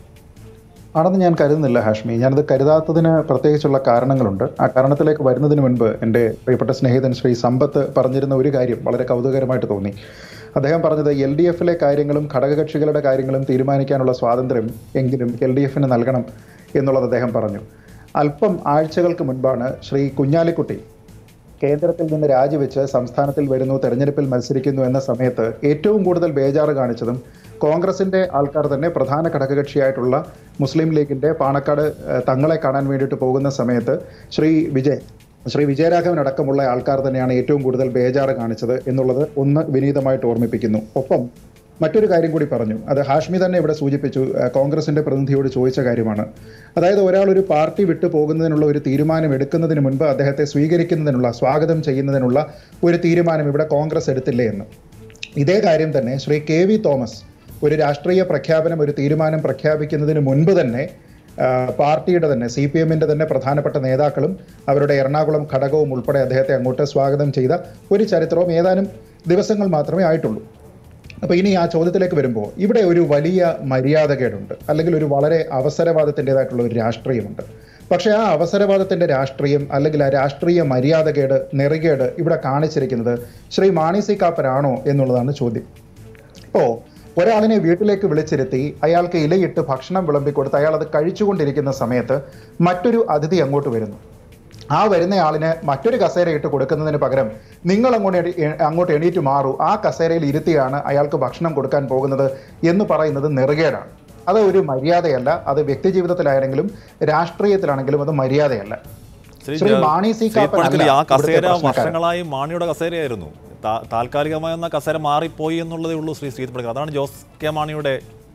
ആണെന്ന് ഞാൻ കരുതുന്നില്ല ഹാഷ്മി ഞാനത് കരുതാത്തതിന് പ്രത്യേകിച്ചുള്ള കാരണങ്ങളുണ്ട് ആ കാരണത്തിലേക്ക് വരുന്നതിന് മുൻപ് എൻ്റെ പ്രിയപ്പെട്ട സ്നേഹിതൻ ശ്രീ സമ്പത്ത് പറഞ്ഞിരുന്ന ഒരു കാര്യം വളരെ കൗതുകരമായിട്ട് തോന്നി അദ്ദേഹം പറഞ്ഞത് എൽ ഡി എഫിലെ കാര്യങ്ങളും ഘടകകക്ഷികളുടെ കാര്യങ്ങളും തീരുമാനിക്കാനുള്ള സ്വാതന്ത്ര്യം എങ്കിലും എൽ ഡി എഫിന് നൽകണം എന്നുള്ളത് അദ്ദേഹം പറഞ്ഞു അല്പം ആഴ്ചകൾക്ക് മുൻപാണ് ശ്രീ കുഞ്ഞാലിക്കുട്ടി കേന്ദ്രത്തിൽ നിന്ന് രാജിവെച്ച് സംസ്ഥാനത്തിൽ വരുന്നു തെരഞ്ഞെടുപ്പിൽ മത്സരിക്കുന്നു എന്ന സമയത്ത് ഏറ്റവും കൂടുതൽ ബേജാറ് കാണിച്ചതും കോൺഗ്രസിന്റെ ആൾക്കാർ തന്നെ പ്രധാന ഘടകകക്ഷിയായിട്ടുള്ള മുസ്ലിം ലീഗിന്റെ പാണക്കാട് ഏഹ്, തങ്ങളെ കാണാൻ വേണ്ടിയിട്ട് പോകുന്ന സമയത്ത് ശ്രീ വിജയ് ശ്രീ വിജയരാഘവൻ അടക്കമുള്ള ആൾക്കാർ തന്നെയാണ് ഏറ്റവും കൂടുതൽ ബേജാറ് കാണിച്ചത് എന്നുള്ളത് ഒന്ന് വിനീതമായിട്ട് ഓർമ്മിപ്പിക്കുന്നു ഒപ്പം മറ്റൊരു കാര്യം കൂടി പറഞ്ഞു അത് ഹാഷ്മി തന്നെ ഇവിടെ സൂചിപ്പിച്ചു ഏഹ്, കോൺഗ്രസിന്റെ പ്രതിനിധിയോട് ചോദിച്ച കാര്യമാണ് അതായത് ഒരാൾ ഒരു പാർട്ടി വിട്ടു പോകുന്നതിനുള്ള ഒരു തീരുമാനം എടുക്കുന്നതിന് മുൻപ് അദ്ദേഹത്തെ സ്വീകരിക്കുന്നതിനുള്ള സ്വാഗതം ചെയ്യുന്നതിനുള്ള ഒരു തീരുമാനം ഇവിടെ കോൺഗ്രസ് എടുത്തില്ലേ എന്ന് ഇതേ കാര്യം തന്നെ ശ്രീ കെ വി തോമസ് ഒരു രാഷ്ട്രീയ പ്രഖ്യാപനം ഒരു തീരുമാനം പ്രഖ്യാപിക്കുന്നതിന് മുൻപ് തന്നെ ആ, പാർട്ടിയുടെ തന്നെ സി പി എമ്മിൻ്റെ തന്നെ പ്രധാനപ്പെട്ട നേതാക്കളും അവരുടെ എറണാകുളം ഘടകവും ഉൾപ്പെടെ അദ്ദേഹത്തെ അങ്ങോട്ട് സ്വാഗതം ചെയ്ത ഒരു ചരിത്രവും ഏതാനും ദിവസങ്ങൾ മാത്രമേ ആയിട്ടുള്ളൂ അപ്പോൾ ഇനി ആ ചോദ്യത്തിലേക്ക് വരുമ്പോൾ ഇവിടെ ഒരു വലിയ മര്യാദകേടുണ്ട് അല്ലെങ്കിൽ ഒരു വളരെ അവസരവാദത്തിൻ്റെതായിട്ടുള്ള ഒരു രാഷ്ട്രീയമുണ്ട് പക്ഷേ ആ അവസരവാദത്തിൻ്റെ രാഷ്ട്രീയം അല്ലെങ്കിൽ ആ രാഷ്ട്രീയ മര്യാദകേട് നെറികേട് ഇവിടെ കാണിച്ചിരിക്കുന്നത് ശ്രീ മാണി സി കാപ്പനാണോ എന്നുള്ളതാണ് ചോദ്യം ഇപ്പോൾ ഒരാളിനെ വീട്ടിലേക്ക് വിളിച്ചിരുത്തി അയാൾക്ക് ഇലയിട്ട് ഭക്ഷണം വിളമ്പിക്കൊടുത്ത് അയാൾ അത് കഴിച്ചുകൊണ്ടിരിക്കുന്ന സമയത്ത് മറ്റൊരു അതിഥി അങ്ങോട്ട് വരുന്നു ആ വരുന്ന ആളിന് മറ്റൊരു കസേര ഇട്ട് കൊടുക്കുന്നതിന് പകരം നിങ്ങൾ അങ്ങോട്ട് എണീ- എ- അങ്ങോട്ട് എണീറ്റ് മാറൂ ആ കസേരയിൽ ഇരുത്തിയാണ് അയാൾക്ക് ഭക്ഷണം കൊടുക്കാൻ പോകുന്നത് എന്ന് പറയുന്നത് നെറുകേടാണ് അത് ഒരു മര്യാദയല്ല അത് വ്യക്തി ജീവിതത്തിലാണെങ്കിലും രാഷ്ട്രീയത്തിലാണെങ്കിലും അത് മര്യാദയല്ല ശ്രീ ശ്രീ ജ- മാണി സി ശ്രീ കാപ്പൻ പണിക്കർ, അല്ല ആ ഇവിടുത്തെ കസേര പ്രശ്നക്കാരൻ. വർഷങ്ങളായി മാണിയുടെ കസേരയായിരുന്നു താ- താൽക്കാലികമായി എന്ന കസേര മാറിപ്പോയി എന്നുള്ളതേ ഉള്ളൂ ശ്രീ ശ്രീ പണിക്കർ അതാണ് ജോസ് കെ മാണിയുടെ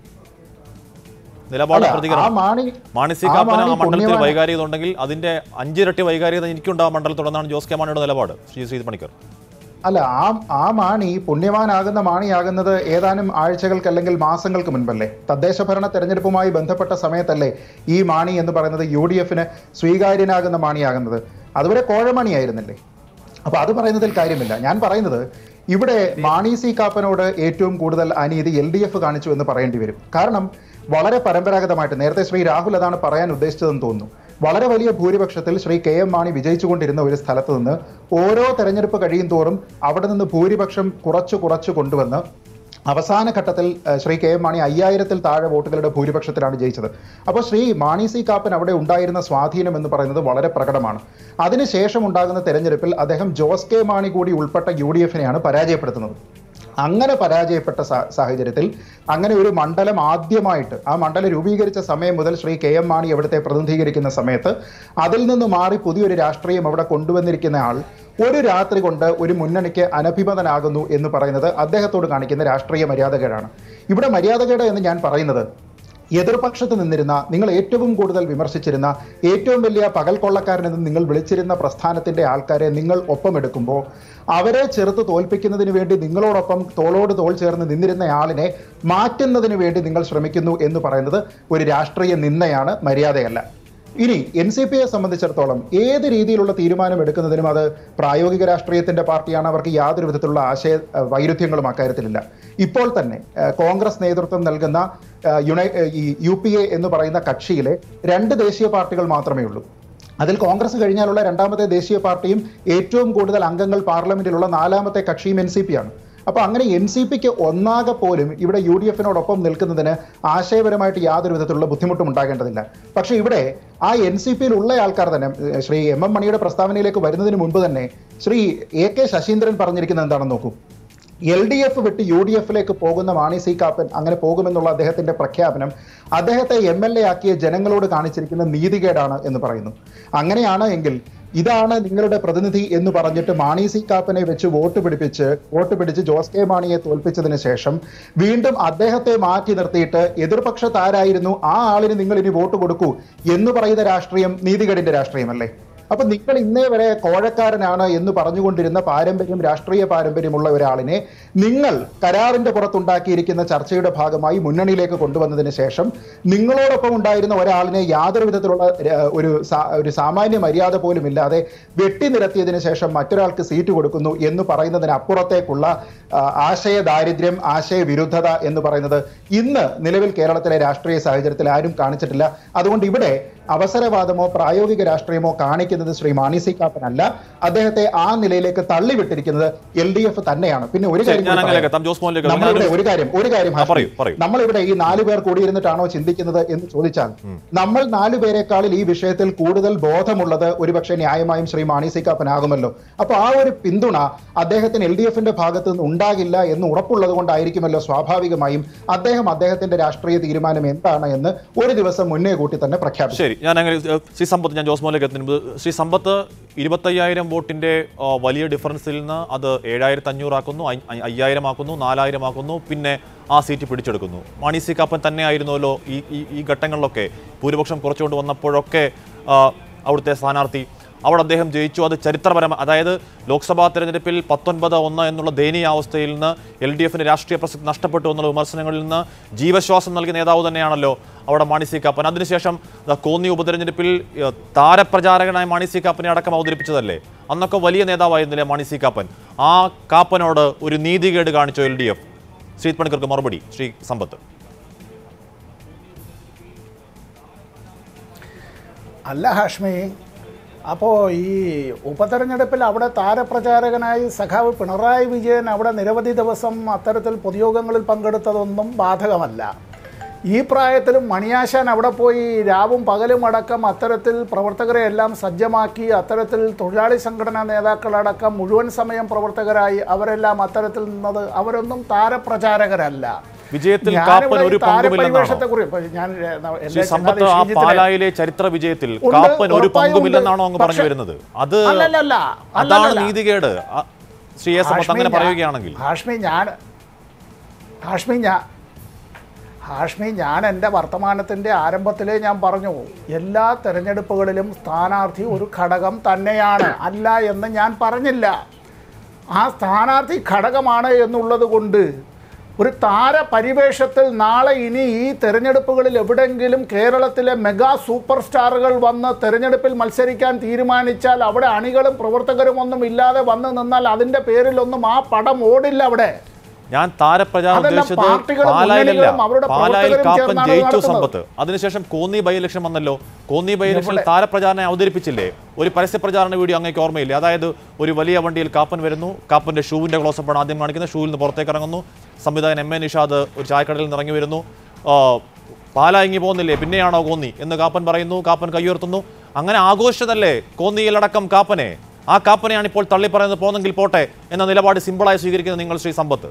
നിലപാട് അല്ല, ആ പ്രതികരണം മാണി മാണി സി ആ കാപ്പന് ആ മാണി മണ്ഡലത്തിൽ പുണ്യവാൻ- വൈകാരികത ഉണ്ടെങ്കിൽ അതിന്റെ അഞ്ചിരട്ടി വൈകാരികത എനിക്കുണ്ട് ആ മണ്ഡലത്തോടെന്നാണ് ജോസ് കെ മാണിയുടെ നിലപാട് ശ്രീ ശ്രീ പണിക്കർ അല്ല ആ ആ മാണി പുണ്യവാനാകുന്ന മാണിയാകുന്നത് ഏതാനും ആഴ്ചകൾക്ക് അല്ലെങ്കിൽ മാസങ്ങൾക്ക് മുൻപല്ലേ തദ്ദേശ ഭരണ തെരഞ്ഞെടുപ്പുമായി ബന്ധപ്പെട്ട സമയത്തല്ലേ ഈ മാണി എന്ന് പറയുന്നത് യു ഡി എഫിന് സ്വീകാര്യനാകുന്ന മാണിയാകുന്നത് അതുവരെ കോഴമാണിയായിരുന്നില്ലേ അപ്പൊ അത് പറയുന്നതിൽ കാര്യമില്ല ഞാൻ പറയുന്നത് ഇവിടെ മാണി സി കാപ്പനോട് ഏറ്റവും കൂടുതൽ അനീതി എൽ ഡി എഫ് കാണിച്ചു എന്ന് പറയേണ്ടി വരും കാരണം വളരെ പരമ്പരാഗതമായിട്ട് നേരത്തെ ശ്രീ രാഹുൽ അതാണ് പറയാൻ ഉദ്ദേശിച്ചതെന്ന് തോന്നുന്നു വളരെ വലിയ ഭൂരിപക്ഷത്തിൽ ശ്രീ കെ എം മാണി വിജയിച്ചുകൊണ്ടിരുന്ന ഒരു സ്ഥലത്ത് നിന്ന് ഓരോ തെരഞ്ഞെടുപ്പ് കഴിയും തോറും അവിടെ നിന്ന് ഭൂരിപക്ഷം കുറച്ചു കുറച്ചു കൊണ്ടുവന്ന് അവസാന ഘട്ടത്തിൽ ഏഹ്, ശ്രീ കെ എം മാണി അയ്യായിരത്തിൽ താഴെ വോട്ടുകളുടെ ഭൂരിപക്ഷത്തിലാണ് ജയിച്ചത് അപ്പോൾ ശ്രീ മാണി സി കാപ്പൻ അവിടെ ഉണ്ടായിരുന്ന സ്വാധീനം എന്ന് പറയുന്നത് വളരെ പ്രകടമാണ് അതിനുശേഷം ഉണ്ടാകുന്ന തെരഞ്ഞെടുപ്പിൽ അദ്ദേഹം ജോസ് കെ മാണി കൂടി ഉൾപ്പെട്ട യു ഡി എഫിനെയാണ് പരാജയപ്പെടുത്തുന്നത് അങ്ങനെ പരാജയപ്പെട്ട സാ- സാഹചര്യത്തിൽ അങ്ങനെ ഒരു മണ്ഡലം ആദ്യമായിട്ട് ആ മണ്ഡലം രൂപീകരിച്ച സമയം മുതൽ ശ്രീ കെ എം മാണി അവിടുത്തെ പ്രതിനിധീകരിക്കുന്ന സമയത്ത് അതിൽ നിന്ന് മാറി പുതിയൊരു രാഷ്ട്രീയം അവിടെ കൊണ്ടുവന്നിരിക്കുന്ന ആൾ ഒരു രാത്രി കൊണ്ട് ഒരു മുന്നണിക്ക് അനഭിമതനാകുന്നു എന്ന് പറയുന്നത് അദ്ദേഹത്തോട് കാണിക്കുന്ന രാഷ്ട്രീയ മര്യാദകേടാണ് ഇവിടെ മര്യാദകേട് എന്ന് ഞാൻ പറയുന്നത് എതിർപക്ഷത്ത് നിന്നിരുന്ന നിങ്ങൾ ഏറ്റവും കൂടുതൽ വിമർശിച്ചിരുന്ന ഏറ്റവും വലിയ പകൽ കൊള്ളക്കാരനെന്ന് നിങ്ങൾ വിളിച്ചിരുന്ന പ്രസ്ഥാനത്തിന്റെ ആൾക്കാരെ നിങ്ങൾ ഒപ്പമെടുക്കുമ്പോൾ അവരെ ചെറുത്ത് തോൽപ്പിക്കുന്നതിന് വേണ്ടി നിങ്ങളോടൊപ്പം തോളോട് തോൾ ചേർന്ന് നിന്നിരുന്ന ആളിനെ മാറ്റുന്നതിന് വേണ്ടി നിങ്ങൾ ശ്രമിക്കുന്നു എന്ന് പറയുന്നത് ഒരു രാഷ്ട്രീയ നിന്ദയാണ് മര്യാദയല്ല ഇനി എൻ സി പിയെ സംബന്ധിച്ചിടത്തോളം ഏത് രീതിയിലുള്ള തീരുമാനം എടുക്കുന്നതിനും അത് പ്രായോഗിക രാഷ്ട്രീയത്തിന്റെ പാർട്ടിയാണ് അവർക്ക് യാതൊരു വിധത്തിലുള്ള ആശയ അഹ് വൈരുദ്ധ്യങ്ങളും അക്കാര്യത്തിലില്ല ഇപ്പോൾ തന്നെ അഹ് കോൺഗ്രസ് നേതൃത്വം നൽകുന്ന അഹ് യുണൈ അഹ് ഈ യു പി എ എന്ന് പറയുന്ന കക്ഷിയിലെ രണ്ട് ദേശീയ പാർട്ടികൾ മാത്രമേ ഉള്ളൂ അതിൽ കോൺഗ്രസ് കഴിഞ്ഞാലുള്ള രണ്ടാമത്തെ ദേശീയ പാർട്ടിയും ഏറ്റവും കൂടുതൽ അംഗങ്ങൾ പാർലമെന്റിലുള്ള നാലാമത്തെ കക്ഷിയും എൻ സി പി ആണ് അപ്പൊ അങ്ങനെ എൻ സി പിക്ക് ഒന്നാകെ പോലും ഇവിടെ യു ഡി എഫിനോടൊപ്പം നിൽക്കുന്നതിന് ആശയപരമായിട്ട് യാതൊരു വിധത്തിലുള്ള ബുദ്ധിമുട്ടും ഉണ്ടാകേണ്ടതില്ല പക്ഷേ ഇവിടെ ആ എൻ സി പിയിൽ ഉള്ള ആൾക്കാർ തന്നെ ഏഹ്, ശ്രീ എം എം മണിയുടെ പ്രസ്താവനയിലേക്ക് വരുന്നതിന് മുൻപ് തന്നെ ശ്രീ എ കെ ശശീന്ദ്രൻ പറഞ്ഞിരിക്കുന്നത് എന്താണെന്ന് നോക്കൂ എൽ ഡി എഫ് വിട്ട് യു ഡി എഫിലേക്ക് പോകുന്ന മാണി സി കാപ്പൻ അങ്ങനെ പോകുമെന്നുള്ള അദ്ദേഹത്തിന്റെ പ്രഖ്യാപനം അദ്ദേഹത്തെ എം എൽ എ ആക്കിയ ജനങ്ങളോട് കാണിച്ചിരിക്കുന്ന നീതികേടാണ് എന്ന് പറയുന്നു അങ്ങനെയാണ് എങ്കിൽ ഇതാണ് നിങ്ങളുടെ പ്രതിനിധി എന്ന് പറഞ്ഞിട്ട് മാണി സി കാപ്പനെ വെച്ച് വോട്ട് പിടിപ്പിച്ച് വോട്ട് പിടിച്ച് ജോസ് കെ മാണിയെ തോൽപ്പിച്ചതിന് ശേഷം വീണ്ടും അദ്ദേഹത്തെ മാറ്റി നിർത്തിയിട്ട് എതിർപക്ഷത്ത് ആരായിരുന്നു ആ ആളിന് നിങ്ങൾ ഇനി വോട്ട് കൊടുക്കൂ എന്ന് പറയുന്ന രാഷ്ട്രീയം നീതികേടിന്റെ രാഷ്ട്രീയമല്ലേ അപ്പൊ നിങ്ങൾ ഇന്നേ വരെ കോഴക്കാരനാണ് എന്ന് പറഞ്ഞുകൊണ്ടിരുന്ന പാരമ്പര്യം രാഷ്ട്രീയ പാരമ്പര്യമുള്ള ഒരാളിനെ നിങ്ങൾ കരാറിന്റെ പുറത്തുണ്ടാക്കിയിരിക്കുന്ന ചർച്ചയുടെ ഭാഗമായി മുന്നണിയിലേക്ക് കൊണ്ടുവന്നതിന് ശേഷം നിങ്ങളോടൊപ്പം ഉണ്ടായിരുന്ന ഒരാളിനെ യാതൊരു വിധത്തിലുള്ള ര- ഒരു സാ- ഒരു സാമാന്യ മര്യാദ പോലും ഇല്ലാതെ വെട്ടി നിരത്തിയതിനു ശേഷം മറ്റൊരാൾക്ക് സീറ്റ് കൊടുക്കുന്നു എന്ന് പറയുന്നതിനപ്പുറത്തേക്കുള്ള ആ, ആശയ ദാരിദ്ര്യം ആശയ വിരുദ്ധത എന്ന് പറയുന്നത് ഇന്ന് നിലവിൽ കേരളത്തിലെ രാഷ്ട്രീയ സാഹചര്യത്തിൽ ആരും കാണിച്ചിട്ടില്ല അതുകൊണ്ട് ഇവിടെ അവസരവാദമോ പ്രായോഗിക രാഷ്ട്രീയമോ കാണിക്കുന്നത് ശ്രീ മാണി സി കാപ്പൻ അല്ല അദ്ദേഹത്തെ ആ നിലയിലേക്ക് തള്ളിവിട്ടിരിക്കുന്നത് എൽ ഡി എഫ് തന്നെയാണ് പിന്നെ ഒരു ശരി, കാര്യം ഞാൻ കൂടി അങ്ങനെ പറയാം. എത്താം. ജോസ് മോഹനിലേക്ക് എത്താം. നമ്മളിവിടെ ഞാനൊരു- ഒരു കാര്യം ഒരു കാര്യം ആ, ഹാഷ്മി. പറയൂ, പറയൂ. നമ്മളിവിടെ ഈ നാലു പേർ കൂടിയിരുന്നിട്ടാണോ ചിന്തിക്കുന്നത് എന്ന് ചോദിച്ചാൽ നമ്മൾ നാലു പേരെക്കാളിൽ ഈ വിഷയത്തിൽ കൂടുതൽ ബോധമുള്ളത് ഒരുപക്ഷെ ന്യായമായും ശ്രീ മാണി സി കാപ്പനാകുമല്ലോ അപ്പൊ ആ ഒരു പിന്തുണ അദ്ദേഹത്തിന് എൽ ഡി എഫിന്റെ ഭാഗത്ത് നിന്ന് ഉണ്ടാകില്ല എന്ന് ഉറപ്പുള്ളത് കൊണ്ടായിരിക്കുമല്ലോ സ്വാഭാവികമായും അദ്ദേഹം അദ്ദേഹത്തിന്റെ രാഷ്ട്രീയ തീരുമാനം എന്താണ് എന്ന് ഒരു ദിവസം മുന്നേ കൂട്ടി തന്നെ പ്രഖ്യാപിച്ചു ശരി ഞാൻ അങ്ങനെ ഏഹ്, ശ്രീ സമ്പത്ത് ഞാൻ ജോസ് മോഹനിലേക്ക് എത്തുന്നത് ശ്രീ സമ്പത്ത് ഇരുപത്തയ്യായിരം വോട്ടിന്റെ ആ, വലിയ ഡിഫറൻസിൽ നിന്ന് അത് ഏഴായിരത്തി അഞ്ഞൂറാക്കുന്നു അയ്- അയ്- അയ്യായിരം ആക്കുന്നു നാലായിരം ആക്കുന്നു പിന്നെ ആ സീറ്റ് പിടിച്ചെടുക്കുന്നു മാണി സി കാപ്പൻ തന്നെ ആയിരുന്നല്ലോ ഈ ഈ- ഈ ഘട്ടങ്ങളിലൊക്കെ ഭൂരിപക്ഷം കുറച്ചുകൊണ്ട് വന്നപ്പോഴൊക്കെ ആ, അവിടുത്തെ സ്ഥാനാർത്ഥി അവിടെ അദ്ദേഹം ജയിച്ചു അത് ചരിത്രപരമായ അതായത് ലോക്സഭാ തെരഞ്ഞെടുപ്പിൽ പത്തൊൻപത് ഒന്ന് എന്നുള്ള ദയനീയാവസ്ഥയിൽ നിന്ന് എൽ ഡി എഫിന് രാഷ്ട്രീയ പ്രസക്തി നഷ്ടപ്പെട്ടു എന്നുള്ള വിമർശനങ്ങളിൽ നിന്ന് ജീവശ്വാസം നൽകിയ നേതാവ് തന്നെയാണല്ലോ അവിടെ മാണി സി കാപ്പൻ അതിനുശേഷം ദാ കോന്നി ഉപതെരഞ്ഞെടുപ്പിൽ ഏഹ്, താരപ്രചാരകനായ മാണി സി കാപ്പനെ അടക്കം അവതരിപ്പിച്ചതല്ലേ അന്നൊക്കെ വലിയ നേതാവായിരുന്നില്ലേ മാണി സി കാപ്പൻ ആ കാപ്പനോട് ഒരു നീതികേട് കാണിച്ചോ എൽ ഡി എഫ് ശ്രീ പണിക്കർക്ക് മറുപടി ശ്രീ സമ്പത്ത് അല്ല ഹാഷ്മി അപ്പോൾ ഈ ഉപതെരഞ്ഞെടുപ്പിൽ അവിടെ താരപ്രചാരകനായി സഖാവ് പിണറായി വിജയൻ അവിടെ നിരവധി ദിവസം അത്തരത്തിൽ പൊതുയോഗങ്ങളിൽ പങ്കെടുത്തതൊന്നും ബാധകമല്ല ഈ പ്രായത്തിലും മണിയാശാൻ അവിടെ പോയി രാവും പകലും അടക്കം അത്തരത്തിൽ പ്രവർത്തകരെ എല്ലാം സജ്ജമാക്കി അത്തരത്തിൽ തൊഴിലാളി സംഘടനാ നേതാക്കളടക്കം മുഴുവൻ സമയം പ്രവർത്തകരായി അവരെല്ലാം അത്തരത്തിൽ നിന്നത് അവരൊന്നും താരപ്രചാരകരല്ല വിജയത്തിൽ ഞാനിവിടെ കാപ്പൻ ഈ ഒരു പങ്കുമില്ലെന്നാണോ താരപരിവേഷത്തെക്കുറിച്ച് ഇപ്പൊ ഞാൻ ഏ, ന- ശ്രീ എൻ്റെ സമ്പത്ത് ചങ്ങാതി ആ ശ്രീജിത്തിനെ- പാലായിലെ ചരിത്ര വിജയത്തിൽ ഉണ്ട്, കാപ്പൻ ഒരു ഉറപ്പായും പങ്കുമില്ലെന്നാണോ അങ്ങ് ഉണ്ട്. പറഞ്ഞു പക്ഷേ- വരുന്നത് അത് അല്ലല്ലല്ല, അതാണ് അല്ലല്ലല്ല. നീതികേട് ആ, ശ്രീ എ സമ്പത്ത് ഹാഷ്മി അങ്ങനെ ഞാൻ- പറയുകയാണെങ്കിൽ ഹാഷ്മി ഞാൻ ഹാഷ്മി ഞാൻ ഹാഷ്മി ഞാൻ എൻ്റെ വർത്തമാനത്തിൻ്റെ ആരംഭത്തിലേ ഞാൻ പറഞ്ഞു എല്ലാ തെരഞ്ഞെടുപ്പുകളിലും സ്ഥാനാർത്ഥി ഒരു ഘടകം തന്നെയാണ് അല്ല എന്ന് ഞാൻ പറഞ്ഞില്ല ആ സ്ഥാനാർത്ഥി ഘടകമാണ് എന്നുള്ളത് കൊണ്ട് ഒരു താര പരിവേഷത്തിൽ നാളെ ഇനി ഈ തെരഞ്ഞെടുപ്പുകളിൽ എവിടെങ്കിലും കേരളത്തിലെ മെഗാ സൂപ്പർ സ്റ്റാറുകൾ വന്ന് തെരഞ്ഞെടുപ്പിൽ മത്സരിക്കാൻ തീരുമാനിച്ചാൽ അവിടെ അണികളും പ്രവർത്തകരും ഒന്നും ഇല്ലാതെ വന്ന് നിന്നാൽ അതിൻ്റെ പേരിലൊന്നും ആ പടം ഓടില്ല അവിടെ ഞാൻ താരപ്രചാരണം അതെല്ലാം ഉദ്ദേശിച്ചത് പാർട്ടികളും പാലായിലല്ല മുന്നണികളും അവരുടെ പാലായിൽ പ്രവർത്തകരും കാപ്പൻ ചേർന്നാണ് ജയിച്ചു നടത്തുന്നത്. സമ്പത്ത് അതിനുശേഷം കോന്നി ബൈ ഇലക്ഷൻ വന്നല്ലോ കോന്നി ബൈ ഇലക്ഷനിൽ എവിടെ? താരപ്രചാരണം അവതരിപ്പിച്ചില്ലേ ഒരു പരസ്യ പ്രചാരണ വീഡിയോ അങ്ങേക്ക് ഓർമ്മയില്ലേ അതായത് ഒരു വലിയ വണ്ടിയിൽ കാപ്പൻ വരുന്നു കാപ്പന്റെ ഷൂവിന്റെ ക്ലോസപ്പാണ് ആദ്യം കാണിക്കുന്നത് ഷൂവിൽ നിന്ന് പുറത്തേക്ക് ഇറങ്ങുന്നു സംവിധായകൻ എം എ നിഷാദ് ഒരു ചായക്കടയിൽ നിന്ന് ഇറങ്ങി വരുന്നു ആ, പാല ഇങ്ങി പോകുന്നില്ലേ പിന്നെയാണോ കോന്നി എന്ന് കാപ്പൻ പറയുന്നു കാപ്പൻ കയ്യുയർത്തുന്നു അങ്ങനെ ആഘോഷിച്ചതല്ലേ കോന്നിയിലടക്കം കാപ്പനെ ആ കാപ്പനെയാണ് ഇപ്പോൾ തള്ളിപ്പറയുന്നത് പോന്നെങ്കിൽ പോട്ടെ എന്ന നിലപാട് സിമ്പിളായി സ്വീകരിക്കുന്നത് നിങ്ങൾ ശ്രീ സമ്പത്ത്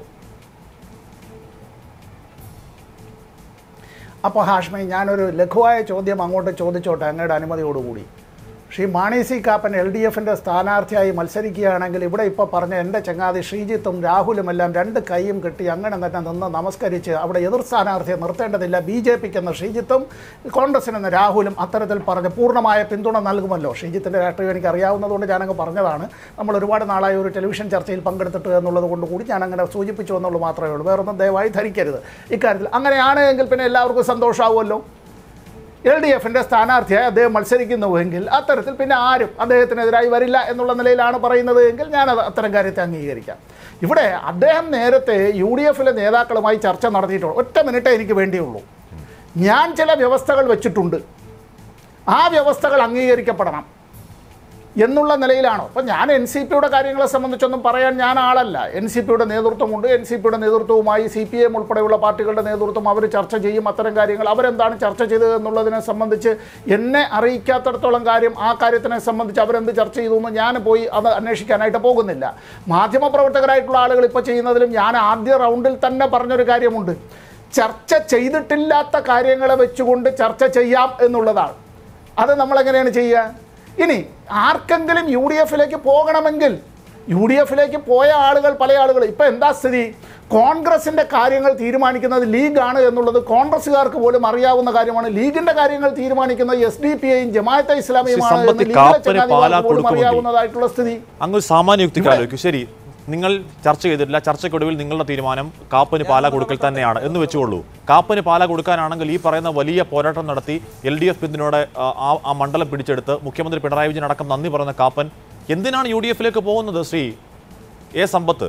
അപ്പോൾ ഹാഷ്മി ഞാനൊരു ലഘുവായ ചോദ്യം അങ്ങോട്ട് ചോദിച്ചോട്ടെ അങ്ങയുടെ അനുമതിയോടുകൂടി Shri Mani C Kappan L D എഫിൻ്റെ സ്ഥാനാർത്ഥിയായി മത്സരിക്കുകയാണെങ്കിൽ ഇവിടെ ഇപ്പോൾ പറഞ്ഞ എൻ്റെ ചങ്ങാതി ശ്രീജിത്തും രാഹുലും എല്ലാം രണ്ട് കൈയും കെട്ടി അങ്ങനെ തന്നെ നിന്ന് നമസ്കരിച്ച് അവിടെ എതിർ സ്ഥാനാർത്ഥിയെ നിർത്തേണ്ടതില്ല ബി ജെ പിക്ക് എന്ന ശ്രീജിത്തും കോൺഗ്രസിനെന്ന രാഹുലും അത്തരത്തിൽ പറഞ്ഞ് പൂർണ്ണമായ പിന്തുണ നൽകുമല്ലോ ശ്രീജിത്തിൻ്റെ രാഷ്ട്രീയം എനിക്ക് അറിയാവുന്നതുകൊണ്ട് ഞാനങ്ങ് പറഞ്ഞതാണ് നമ്മൾ ഒരുപാട് നാളായി ഒരു ടെലിവിഷൻ ചർച്ചയിൽ പങ്കെടുത്തിട്ട് എന്നുള്ളത് കൊണ്ട് കൂടി ഞാൻ അങ്ങനെ സൂചിപ്പിച്ചു എന്നുള്ളൂ മാത്രമേ ഉള്ളൂ വേറൊന്നും ദയവായി ധരിക്കരുത് ഇക്കാര്യത്തിൽ അങ്ങനെയാണ് എങ്കിൽ പിന്നെ എല്ലാവർക്കും സന്തോഷമാവുമല്ലോ എൽ ഡി എഫിൻ്റെ സ്ഥാനാർത്ഥിയായി അദ്ദേഹം മത്സരിക്കുന്നുവെങ്കിൽ അത്തരത്തിൽ പിന്നെ ആരും അദ്ദേഹത്തിനെതിരായി വരില്ല എന്നുള്ള നിലയിലാണ് പറയുന്നത് എങ്കിൽ ഞാനത് അത്തരം കാര്യത്തെ അംഗീകരിക്കാം ഇവിടെ അദ്ദേഹം നേരത്തെ യു ഡി എഫിലെ നേതാക്കളുമായി ചർച്ച നടത്തിയിട്ടുണ്ട് ഒറ്റ മിനിറ്റേ എനിക്ക് വേണ്ടിയുള്ളൂ ഞാൻ ചില വ്യവസ്ഥകൾ വെച്ചിട്ടുണ്ട് ആ വ്യവസ്ഥകൾ അംഗീകരിക്കപ്പെടണം എന്നുള്ള നിലയിലാണോ അപ്പം ഞാൻ എൻ സി പിയുടെ കാര്യങ്ങളെ സംബന്ധിച്ചൊന്നും പറയാൻ ഞാൻ ആളല്ല എൻ സി പിയുടെ നേതൃത്വമുണ്ട് എൻ സി പിയുടെ നേതൃത്വവുമായി സി പി എം ഉൾപ്പെടെയുള്ള പാർട്ടികളുടെ നേതൃത്വം അവർ ചർച്ച ചെയ്യും അത്തരം കാര്യങ്ങൾ അവരെന്താണ് ചർച്ച ചെയ്തത് എന്നുള്ളതിനെ സംബന്ധിച്ച് എന്നെ അറിയിക്കാത്തടത്തോളം കാര്യം ആ കാര്യത്തിനെ സംബന്ധിച്ച് അവരെന്ത് ചർച്ച ചെയ്തു എന്ന് ഞാൻ പോയി അത് അന്വേഷിക്കാനായിട്ട് പോകുന്നില്ല മാധ്യമപ്രവർത്തകരായിട്ടുള്ള ആളുകൾ ഇപ്പോൾ ചെയ്യുന്നതിലും ഞാൻ ആദ്യ റൗണ്ടിൽ തന്നെ പറഞ്ഞൊരു കാര്യമുണ്ട് ചർച്ച ചെയ്തിട്ടില്ലാത്ത കാര്യങ്ങളെ വെച്ചുകൊണ്ട് ചർച്ച ചെയ്യാം എന്നുള്ളതാണ് അത് നമ്മളെങ്ങനെയാണ് ചെയ്യുക ഇനി ആർക്കെങ്കിലും യു ഡി എഫിലേക്ക് പോകണമെങ്കിൽ യു ഡി എഫിലേക്ക് പോയ ആളുകൾ പല ആളുകൾ ഇപ്പം എന്താ സ്ഥിതി കോൺഗ്രസിൻ്റെ കാര്യങ്ങൾ തീരുമാനിക്കുന്നത് ലീഗാണ് എന്നുള്ളത് കോൺഗ്രസ്സുകാർക്ക് പോലും അറിയാവുന്ന കാര്യമാണ് ലീഗിൻ്റെ കാര്യങ്ങൾ തീരുമാനിക്കുന്നത് എസ് ഡി പി ഐയും ജമാഅത്തെ ഇസ്ലാമിയുമാണ് എന്ന് സമ്പത്ത് ലീഗിലെ കാപ്പന് ചങ്ങാതിമാർക്ക് പാലാ പോലും കൊടുക്കുമെങ്കിൽ. അറിയാവുന്നതായിട്ടുള്ള സ്ഥിതി അങ്ങ് ഒരു സാമാന്യ യുക്തിക്ക് ആലോചിക്കും ശരി നിങ്ങൾ ചർച്ച ചെയ്തിട്ടില്ല ചർച്ചയ്ക്കൊടുവിൽ നിങ്ങളുടെ തീരുമാനം കാപ്പന് പാല കൊടുക്കൽ തന്നെയാണ് എന്ന് വെച്ചുകൊള്ളൂ കാപ്പന് പാല കൊടുക്കാനാണെങ്കിൽ ഈ പറയുന്ന വലിയ പോരാട്ടം നടത്തി എൽ ഡി എഫ് പിന്തുണയോടെ ആ, ആ ആ മണ്ഡലം പിടിച്ചെടുത്ത് മുഖ്യമന്ത്രി പിണറായി വിജയൻ അടക്കം നന്ദി പറയുന്ന കാപ്പൻ എന്തിനാണ് യു ഡി എഫിലേക്ക് പോകുന്നത് ശ്രീ എ സമ്പത്ത്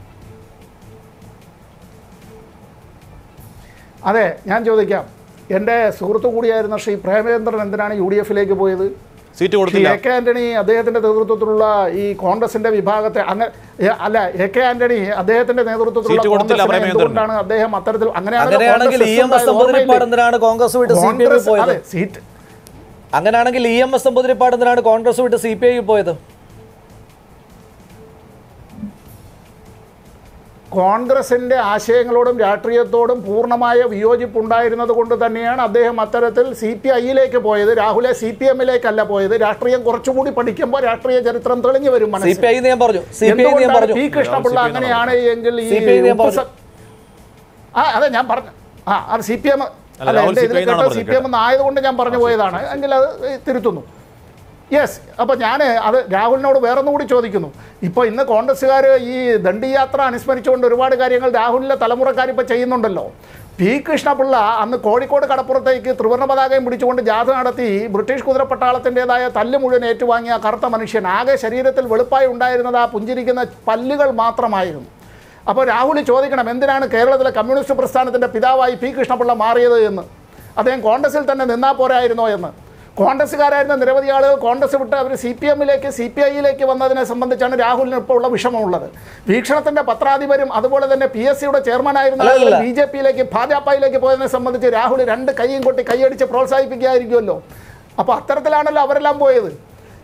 അതെ ഞാൻ ചോദിക്കാം എൻ്റെ സുഹൃത്തു കൂടിയായിരുന്ന ശ്രീ പ്രേമചന്ദ്രൻ എന്തിനാണ് യു ഡി എഫിലേക്ക് പോയത് സീറ്റ് ശ്രീ കൊടുത്തില്ല എ കെ ആന്റണി അദ്ദേഹത്തിന്റെ നേതൃത്വത്തിലുള്ള ഈ കോൺഗ്രസിന്റെ വിഭാഗത്തെ അങ്ങനെ ഏ, അല്ല എ കെ ആന്റണി അദ്ദേഹത്തിന്റെ നേതൃത്വത്തിലുള്ള സീറ്റ് കൊടുത്തില്ല കോൺഗ്രസിനെ പ്രേമചന്ദ്രന്. എന്തുകൊണ്ടാണ് അദ്ദേഹം അത്തരത്തിൽ അങ്ങനെയാണല്ലോ അങ്ങനെയാണെങ്കിൽ ഇ കോൺഗ്രസ് എം എസ് ഉണ്ടായത്. നമ്പൂതിരിപ്പാട് എന്തിനാണ് കോൺഗ്രസ് വിട്ട് സി പി ഐ കോൺഗ്രസ് പോയത് അതെ സീറ്റ് അങ്ങനെയാണെങ്കിൽ ഇ എം എസ് നമ്പൂതിരിപ്പാട് എന്തിനാണ് കോൺഗ്രസ് വിട്ട് സി പി ഐ പോയത് കോൺഗ്രസിന്റെ ആശയങ്ങളോടും രാഷ്ട്രീയത്തോടും പൂർണ്ണമായ വിയോജിപ്പുണ്ടായിരുന്നത് കൊണ്ട് തന്നെയാണ് അദ്ദേഹം അത്തരത്തിൽ സി പി ഐയിലേക്ക് പോയത് രാഹുലെ സി പി എമ്മിലേക്കല്ല പോയത് രാഷ്ട്രീയം കുറച്ചുകൂടി പഠിക്കുമ്പോൾ രാഷ്ട്രീയ ചരിത്രം തെളിഞ്ഞു വരും സി മനസ്സിൽ. പി ഐ ഞാൻ പറഞ്ഞു സി പി ഐ ഞാൻ എന്തുകൊണ്ടാണ് പറഞ്ഞു പി കൃഷ്ണപിള്ള അങ്ങനെയാണ് എങ്കിൽ ഈ CPI ഞാൻ ഉപ്പ് സ- ആ അതെ ഞാൻ പറഞ്ഞു ആ അത് സി പി എം അല്ല രാഹുൽ എൻ്റെ ഇതിൽ CPI എന്നാണ് കേട്ടത് സി പറഞ്ഞത് പി എം എന്നായതുകൊണ്ട് ഞാൻ പറഞ്ഞു പോയതാണ് എങ്കിൽ അത് തിരുത്തുന്നു യെസ് അപ്പോൾ ഞാൻ അത് രാഹുലിനോട് വേറൊന്നും കൂടി ചോദിക്കുന്നു ഇപ്പോൾ ഇന്ന് കോൺഗ്രസ്സുകാർ ഈ ദണ്ഡിയാത്ര അനുസ്മരിച്ചുകൊണ്ട് ഒരുപാട് കാര്യങ്ങൾ രാഹുലിൻ്റെ തലമുറക്കാർ ഇപ്പോൾ ചെയ്യുന്നുണ്ടല്ലോ പി കൃഷ്ണപിള്ള അന്ന് കോഴിക്കോട് കടപ്പുറത്തേക്ക് ത്രിവർണ്ണ പതാകയും പിടിച്ചുകൊണ്ട് ജാഥ നടത്തി ബ്രിട്ടീഷ് കുതിരപ്പട്ടാളത്തിൻ്റെതായ തല്ല് മുഴുവൻ ഏറ്റുവാങ്ങിയ ആ കറുത്ത മനുഷ്യൻ ആകെ ശരീരത്തിൽ വെളുപ്പായി ഉണ്ടായിരുന്നത് ആ പുഞ്ചിരിക്കുന്ന പല്ലുകൾ മാത്രമായിരുന്നു അപ്പോൾ രാഹുൽ ചോദിക്കണം എന്തിനാണ് കേരളത്തിലെ കമ്മ്യൂണിസ്റ്റ് പ്രസ്ഥാനത്തിൻ്റെ പിതാവായി പി കൃഷ്ണപിള്ള മാറിയത് എന്ന് അദ്ദേഹം കോൺഗ്രസിൽ തന്നെ നിന്നാ പോരായിരുന്നോ എന്ന് കോൺഗ്രസ്സുകാരായിരുന്ന നിരവധി ആളുകൾ കോൺഗ്രസ് വിട്ട് അവർ സി പി എമ്മിലേക്ക് സി പി ഐയിലേക്ക് വന്നതിനെ സംബന്ധിച്ചാണ് രാഹുലിന് ഇപ്പോൾ ഉള്ള വിഷമമുള്ളത് വീക്ഷണത്തിന്റെ പത്രാധിപരും അതുപോലെ തന്നെ പി എസ് സിയുടെ ചെയർമാനായിരുന്ന ആളുകൾ അല്ലല്ല. ബി ജെ പിയിലേക്ക് ഭാജപയിലേക്ക് പോയതിനെ സംബന്ധിച്ച് രാഹുൽ രണ്ട് കൈയും കൊട്ടി കൈയടിച്ച് പ്രോത്സാഹിപ്പിക്കുകയായിരിക്കുമല്ലോ അപ്പോൾ അത്തരത്തിലാണല്ലോ അവരെല്ലാം പോയത്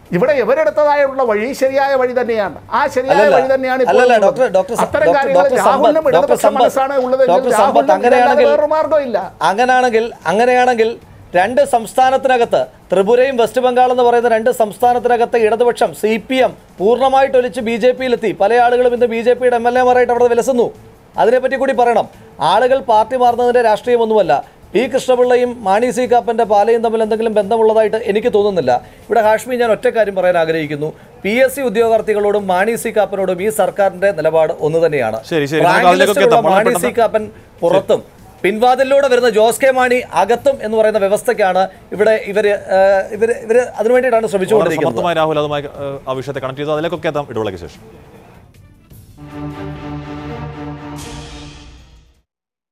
ഇവിടെ ഇവരെടുത്തതായുള്ള വഴി ശരിയായ വഴി തന്നെയാണ് ആ ശരിയായ അല്ലല്ല. വഴി തന്നെയാണ് ഇപ്പോൾ അല്ലല്ല, ഉള്ളത്. ഡോക്ടർ- ഡോക്ടർ സ- അത്തരം ഡോക്ടർ- കാര്യങ്ങളിൽ ഡോക്ടർ രാഹുലിനും സമ്പത്ത്- ഡോക്ടർ ഇടതുപക്ഷ സമ്പത്ത്- മനസ്സാണ് ഉള്ളതെങ്കിൽ ഡോക്ടർ സമ്പത്ത് രാഹുലിനും അങ്ങനെയാണെങ്കിൽ ഇതിനല്ലാതെ വേറൊരു മാർഗ്ഗമില്ല അങ്ങനാണെങ്കിൽ അങ്ങനെയാണെങ്കിൽ രണ്ട് സംസ്ഥാനത്തിനകത്ത് ത്രിപുരയും വെസ്റ്റ് ബംഗാൾ എന്ന് പറയുന്ന രണ്ട് സംസ്ഥാനത്തിനകത്ത് ഇടതുപക്ഷം സി പി എം പൂർണ്ണമായിട്ട് ഒലിച്ച് ബി ജെ പിയിലെത്തി പല ആളുകളും ഇന്ന് ബി ജെ പിയുടെ എം എൽ എമാരായിട്ട് അവിടെ വിലസുന്നു അതിനെപ്പറ്റി കൂടി പറയണം ആളുകൾ പാർട്ടി മാറുന്നതിന്റെ രാഷ്ട്രീയമൊന്നുമല്ല പി കൃഷ്ണപിള്ളയും മാണി സി കാപ്പന്റെ പാലയും തമ്മിൽ എന്തെങ്കിലും ബന്ധമുള്ളതായിട്ട് എനിക്ക് തോന്നുന്നില്ല ഇവിടെ ഹാഷ്മി ഞാൻ ഒറ്റ കാര്യം പറയാൻ ആഗ്രഹിക്കുന്നു പി എസ് സി ഉദ്യോഗാർത്ഥികളോടും മാണി സി കാപ്പനോടും ഈ സർക്കാരിന്റെ നിലപാട് ഒന്ന് തന്നെയാണ് ശരി, ശരി. നമുക്ക് റാങ്ക് അതിലേക്കൊക്കെ ലിസ്റ്റിലുള്ള എത്താം. വളരെ മാണി സി പെട്ടെന്ന്. കാപ്പൻ പുറത്തും പിൻവാതിലൂടെ വരുന്ന ജോസ് കെ മാണി അകത്തും എന്ന് പറയുന്ന വ്യവസ്ഥയ്ക്കാണ് ഇവിടെ ഇവര് ഏഹ്, ഇവര് ഇവര് അതിനു വേണ്ടിയിട്ടാണ് വളരെ ശ്രമിച്ചുകൊണ്ടിരിക്കുന്നത് സമർത്ഥമായി രാഹുൽ അതുമായി ഏഹ്, ആ വിഷയത്തെ കണക്ട് ചെയ്തു അതിലേക്കൊക്കെ എത്താം ഇടവേളയ്ക്ക് ശേഷം